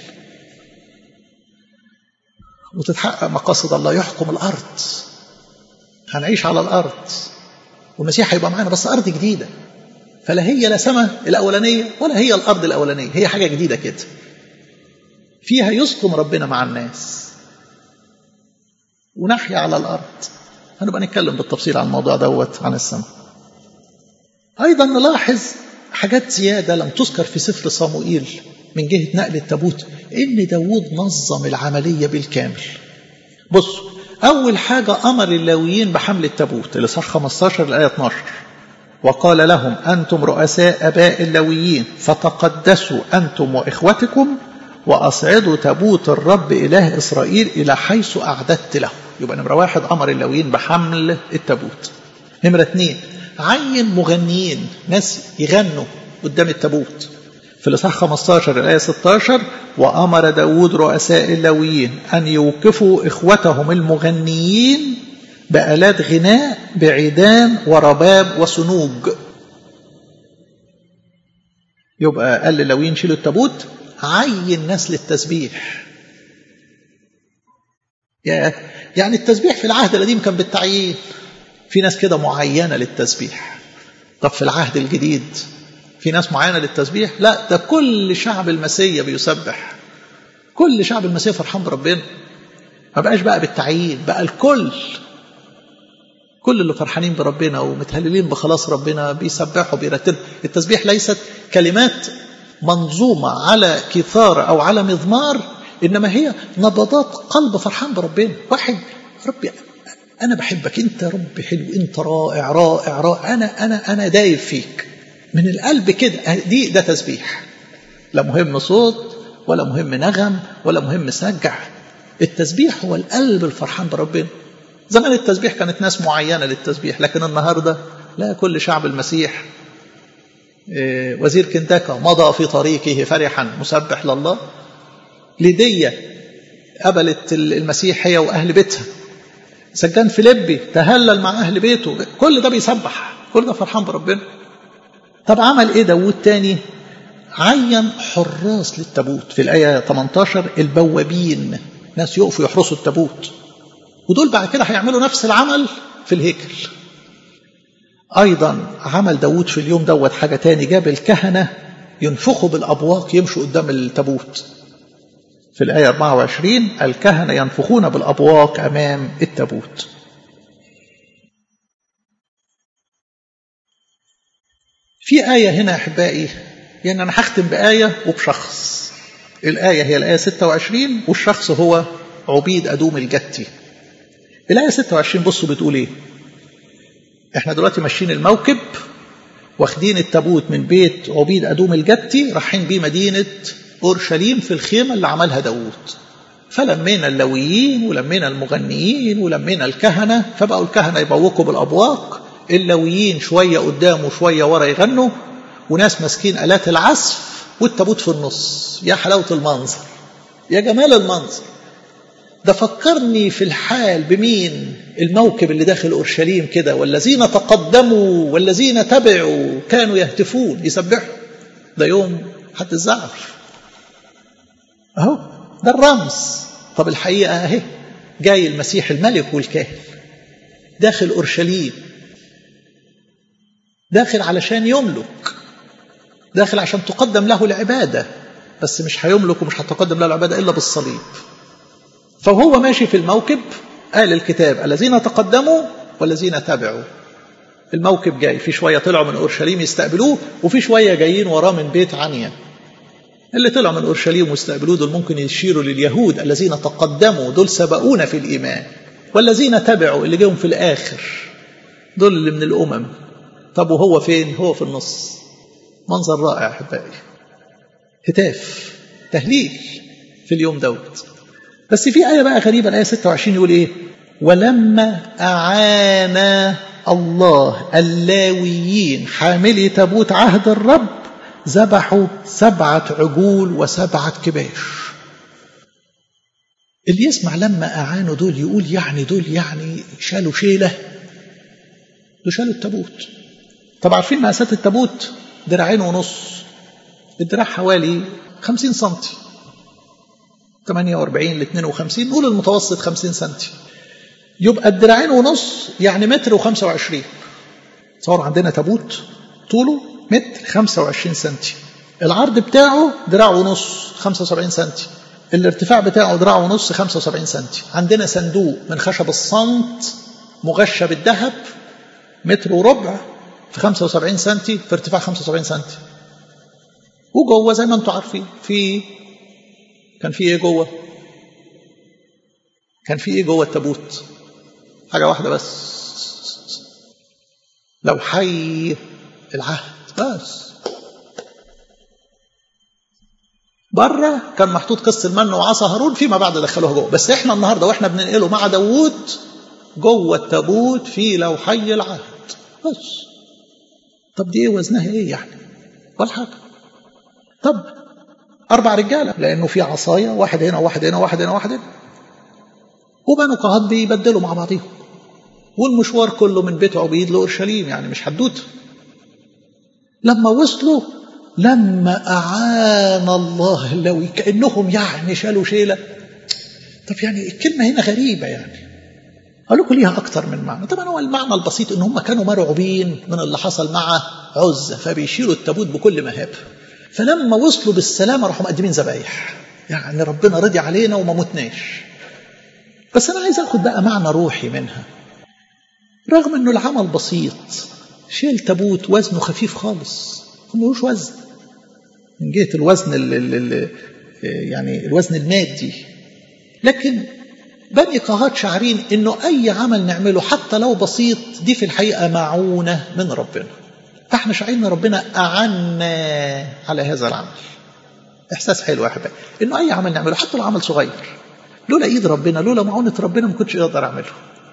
وتتحقق مقاصد الله يحكم الارض هنعيش على الارض والمسيح هيبقى معانا بس ارض جديده فلا هي لا سماء الاولانيه ولا هي الارض الاولانيه هي حاجه جديده كده فيها يسكن ربنا مع الناس ونحيا على الارض هنبقى نتكلم بالتفصيل عن الموضوع دوت عن السماء ايضا نلاحظ حاجات زياده لم تذكر في سفر صموئيل من جهه نقل التابوت ان داوود نظم العمليه بالكامل بصوا اول حاجه امر اللاويين بحمل التابوت الاصحاح 15 الايه 12 وقال لهم أنتم رؤساء أباء اللويين فتقدسوا أنتم وإخوتكم وأصعدوا تابوت الرب إله إسرائيل إلى حيث أعددت له يبقى نمرة واحد أمر اللويين بحمل التابوت نمرة اثنين عين مغنيين ناس يغنوا قدام التابوت في الإصحاح 15 الآية 16 وأمر داود رؤساء اللويين أن يوقفوا إخوتهم المغنيين بآلات غناء بعيدان ورباب وصنوج يبقى قال للويين شيلوا التابوت عين ناس للتسبيح يعني التسبيح في العهد القديم كان بالتعيين في ناس كده معينة للتسبيح طب في العهد الجديد في ناس معينة للتسبيح لا ده كل شعب المسيح بيسبح كل شعب المسيح فرحان بربنا ما بقاش بقى بالتعيين بقى الكل كل اللي فرحانين بربنا ومتهللين بخلاص ربنا بيسبحوا بيرتلوا التسبيح ليست كلمات منظومة على كثار أو على مضمار إنما هي نبضات قلب فرحان بربنا واحد ربي أنا بحبك أنت رب حلو أنت رائع رائع رائع أنا أنا أنا دايب فيك من القلب كده دي ده تسبيح لا مهم صوت ولا مهم نغم ولا مهم سجع التسبيح هو القلب الفرحان بربنا زمان التسبيح كانت ناس معينة للتسبيح لكن النهاردة لا كل شعب المسيح وزير كنتاكا مضى في طريقه فرحا مسبح لله ليدية قبلت المسيح هي وأهل بيتها سجان فيليبي تهلل مع أهل بيته كل ده بيسبح كل ده فرحان بربنا طب عمل إيه داود تاني عين حراس للتابوت في الآية 18 البوابين ناس يقفوا يحرسوا التابوت ودول بعد كده هيعملوا نفس العمل في الهيكل أيضا عمل داود في اليوم دوت حاجة تاني جاب الكهنة ينفخوا بالأبواق يمشوا قدام التابوت في الآية 24 الكهنة ينفخون بالأبواق أمام التابوت في آية هنا أحبائي يعني أنا هختم بآية وبشخص الآية هي الآية 26 والشخص هو عبيد أدوم الجتي الآية 26 بصوا بتقول إيه إحنا دلوقتي ماشيين الموكب واخدين التابوت من بيت عبيد أدوم الجتي رايحين بيه مدينة أورشليم في الخيمة اللي عملها داوود فلمينا اللويين ولمينا المغنيين ولمينا الكهنة فبقوا الكهنة يبوقوا بالأبواق اللويين شوية قدام وشوية ورا يغنوا وناس ماسكين آلات العزف والتابوت في النص يا حلاوة المنظر يا جمال المنظر ده فكرني في الحال بمين الموكب اللي داخل أورشليم كده والذين تقدموا والذين تبعوا كانوا يهتفون يسبحوا ده يوم حد الزعف اهو ده الرمز طب الحقيقة اهي جاي المسيح الملك والكاهن داخل أورشليم داخل علشان يملك داخل عشان تقدم له العبادة بس مش هيملك ومش هتقدم له العبادة إلا بالصليب فهو ماشي في الموكب قال الكتاب الذين تقدموا والذين تبعوا الموكب جاي في شوية طلعوا من أورشليم يستقبلوه وفي شوية جايين وراه من بيت عنيا اللي طلعوا من أورشليم واستقبلوه دول ممكن يشيروا لليهود الذين تقدموا دول سبقونا في الإيمان والذين تبعوا اللي جاهم في الآخر دول اللي من الأمم طب وهو فين هو في النص منظر رائع أحبائي هتاف تهليل في اليوم دوت بس في آية بقى غريبة الآية 26 يقول إيه ولما أعان الله اللاويين حاملي تابوت عهد الرب ذبحوا سبعة عجول وسبعة كباش اللي يسمع لما أعانوا دول يقول يعني دول يعني شالوا شيلة دول شالوا التابوت طب عارفين مقاسات التابوت دراعين ونص الدراع حوالي 50 سنتي 48 ل 52 نقول المتوسط 50 سنتي يبقى الدراعين ونص يعني متر و25 تصور عندنا تابوت طوله متر 25 سنتي العرض بتاعه دراع ونص 75 سنتي الارتفاع بتاعه دراع ونص 75 سنتي عندنا صندوق من خشب الصمت مغشى بالذهب متر وربع في 75 سنتي في ارتفاع 75 سنتي وجوه زي ما انتم عارفين في كان في ايه جوه كان في ايه جوه التابوت حاجه واحده بس لو حي العهد بس بره كان محطوط قص المن وعصا هارون فيما بعد دخلوها جوه بس احنا النهارده واحنا بننقله مع داوود جوه التابوت في لوحي العهد بس طب دي ايه وزنها ايه يعني ولا حاجه طب اربع رجاله لانه في عصايه واحد هنا واحد هنا واحد هنا واحد هنا وبنو قهات بيبدلوا مع بعضهم والمشوار كله من بيت عبيد لاورشليم يعني مش حدوته لما وصلوا لما أعان الله اللوي كأنهم يعني شالوا شيلة طب يعني الكلمة هنا غريبة يعني أقول لكم ليها أكتر من معنى طبعا هو المعنى البسيط إن هم كانوا مرعوبين من اللي حصل مع عزة فبيشيلوا التابوت بكل مهابة فلما وصلوا بالسلامة راحوا مقدمين ذبايح يعني ربنا رضي علينا وما متناش بس أنا عايز أخد بقى معنى روحي منها رغم إنه العمل بسيط شيل تابوت وزنه خفيف خالص ملوش وزن من جهة الوزن ال ال ال يعني الوزن المادي لكن بني قهات شعرين انه اي عمل نعمله حتى لو بسيط دي في الحقيقة معونة من ربنا فاحنا شاعرين ان ربنا اعنا على هذا العمل احساس حلو يا احبائي انه اي عمل نعمله حتى لو عمل صغير لولا ايد ربنا لولا معونة ربنا ما كنتش اقدر اعمله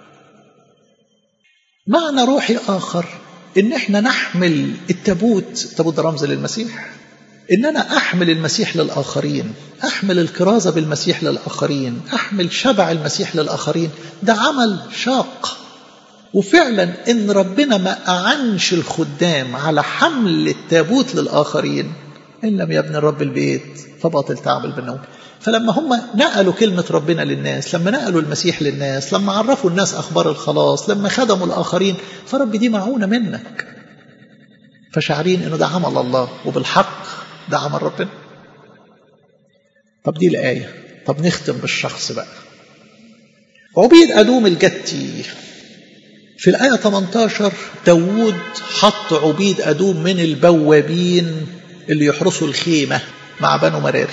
معنى روحي اخر ان احنا نحمل التابوت التابوت ده رمز للمسيح ان انا احمل المسيح للاخرين احمل الكرازه بالمسيح للاخرين احمل شبع المسيح للاخرين ده عمل شاق وفعلا ان ربنا ما اعنش الخدام على حمل التابوت للاخرين ان لم يبني الرب البيت فباطل تعب البنون فلما هم نقلوا كلمة ربنا للناس لما نقلوا المسيح للناس لما عرفوا الناس أخبار الخلاص لما خدموا الآخرين فرب دي معونة منك فشعرين إنه ده عمل الله وبالحق ده عمل ربنا طب دي الآية طب نختم بالشخص بقى عبيد أدوم الجتي في الآية 18 داوود حط عبيد أدوم من البوابين اللي يحرسوا الخيمة مع بنو مراري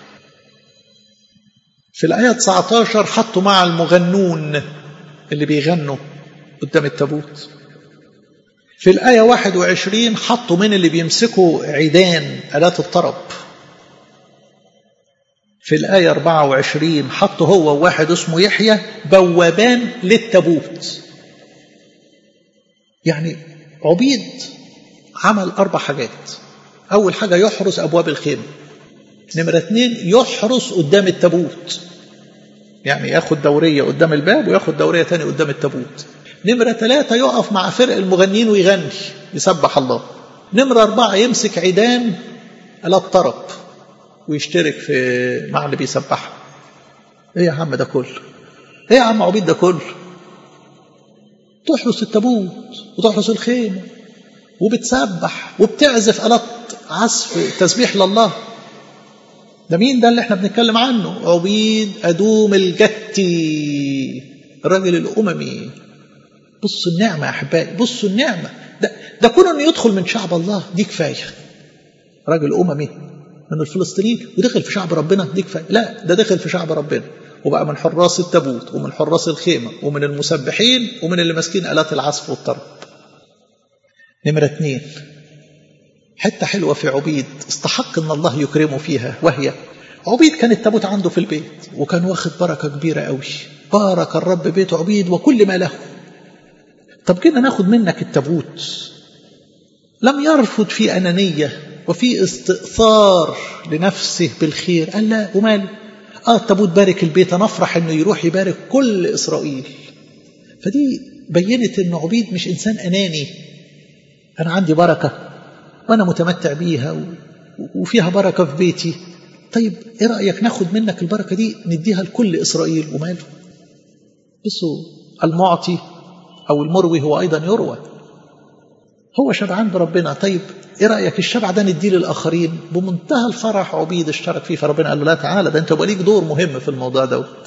في الآية 19 حطوا مع المغنون اللي بيغنوا قدام التابوت في الآية 21 حطوا من اللي بيمسكوا عيدان آلات الطرب في الآية 24 حطوا هو وواحد اسمه يحيى بوابان للتابوت يعني عبيد عمل أربع حاجات أول حاجة يحرس أبواب الخيمة نمرة اتنين يحرس قدام التابوت يعني ياخد دورية قدام الباب وياخد دورية تاني قدام التابوت نمرة ثلاثة يقف مع فرق المغنيين ويغني يسبح الله نمرة أربعة يمسك عيدان آلات طرب ويشترك في مع اللي بيسبحها ايه يا عم ده كله ايه يا عم عبيد ده كله تحرس التابوت وتحرس الخيمة وبتسبح وبتعزف آلات عزف تسبيح لله ده مين ده اللي احنا بنتكلم عنه عبيد أدوم الجتي الراجل الأممي بصوا النعمة يا أحبائي بصوا النعمة ده, ده كون أنه يدخل من شعب الله دي كفاية راجل أممي من الفلسطينيين ودخل في شعب ربنا دي كفاية لا ده دخل في شعب ربنا وبقى من حراس التابوت ومن حراس الخيمة ومن المسبحين ومن اللي ماسكين آلات العزف والطرب نمرة اثنين حتة حلوة في عبيد استحق ان الله يكرمه فيها وهي عبيد كان التابوت عنده في البيت وكان واخد بركة كبيرة قوي بارك الرب بيت عبيد وكل ما له طب كده ناخد منك التابوت لم يرفض في أنانية وفي استئثار لنفسه بالخير قال لا وماله اه التابوت بارك البيت نفرح انه يروح يبارك كل اسرائيل فدي بينت ان عبيد مش انسان اناني انا عندي بركه وانا متمتع بيها وفيها بركه في بيتي طيب ايه رايك ناخد منك البركه دي نديها لكل اسرائيل وماله بصوا المعطي او المروي هو ايضا يروى هو شبعان بربنا طيب ايه رايك الشبع ده نديه للاخرين بمنتهى الفرح عبيد اشترك فيه فربنا قال له لا تعالى ده انت يبقى ليك دور مهم في الموضوع دوت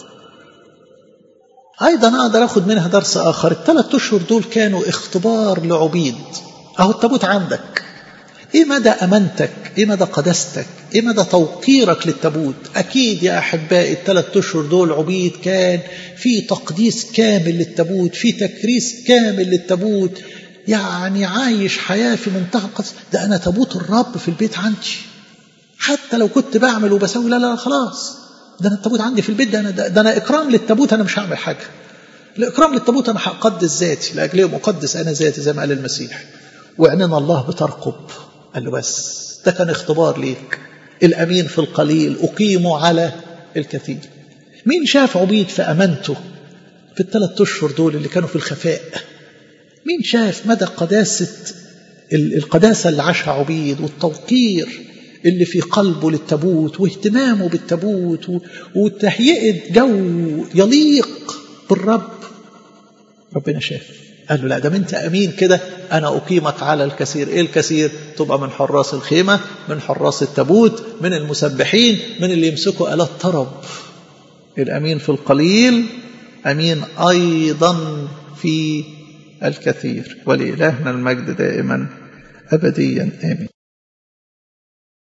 ايضا اقدر اخد منها درس اخر الثلاث اشهر دول كانوا اختبار لعبيد اهو التابوت عندك ايه مدى امانتك ايه مدى قداستك ايه مدى توقيرك للتابوت اكيد يا احبائي الثلاث اشهر دول عبيد كان في تقديس كامل للتابوت في تكريس كامل للتابوت يعني عايش حياة في منتهى القدس ده أنا تابوت الرب في البيت عندي حتى لو كنت بعمل وبسوي لا لا خلاص ده أنا التابوت عندي في البيت ده أنا, ده, ده أنا إكرام للتابوت أنا مش هعمل حاجة الإكرام للتابوت أنا هقدس ذاتي لأجلهم أقدس أنا ذاتي زي ما قال المسيح وعننا الله بترقب قال له بس ده كان اختبار ليك الأمين في القليل أقيمه على الكثير مين شاف عبيد في أمانته في الثلاث أشهر دول اللي كانوا في الخفاء مين شاف مدى قداسة القداسة اللي عاشها عبيد والتوقير اللي في قلبه للتابوت واهتمامه بالتابوت وتهيئة جو يليق بالرب ربنا شاف قال له لا ده انت امين كده انا اقيمك على الكثير ايه الكثير تبقى من حراس الخيمه من حراس التابوت من المسبحين من اللي يمسكوا الات طرب الامين في القليل امين ايضا في الكثير ولإلهنا المجد دائما أبديا آمين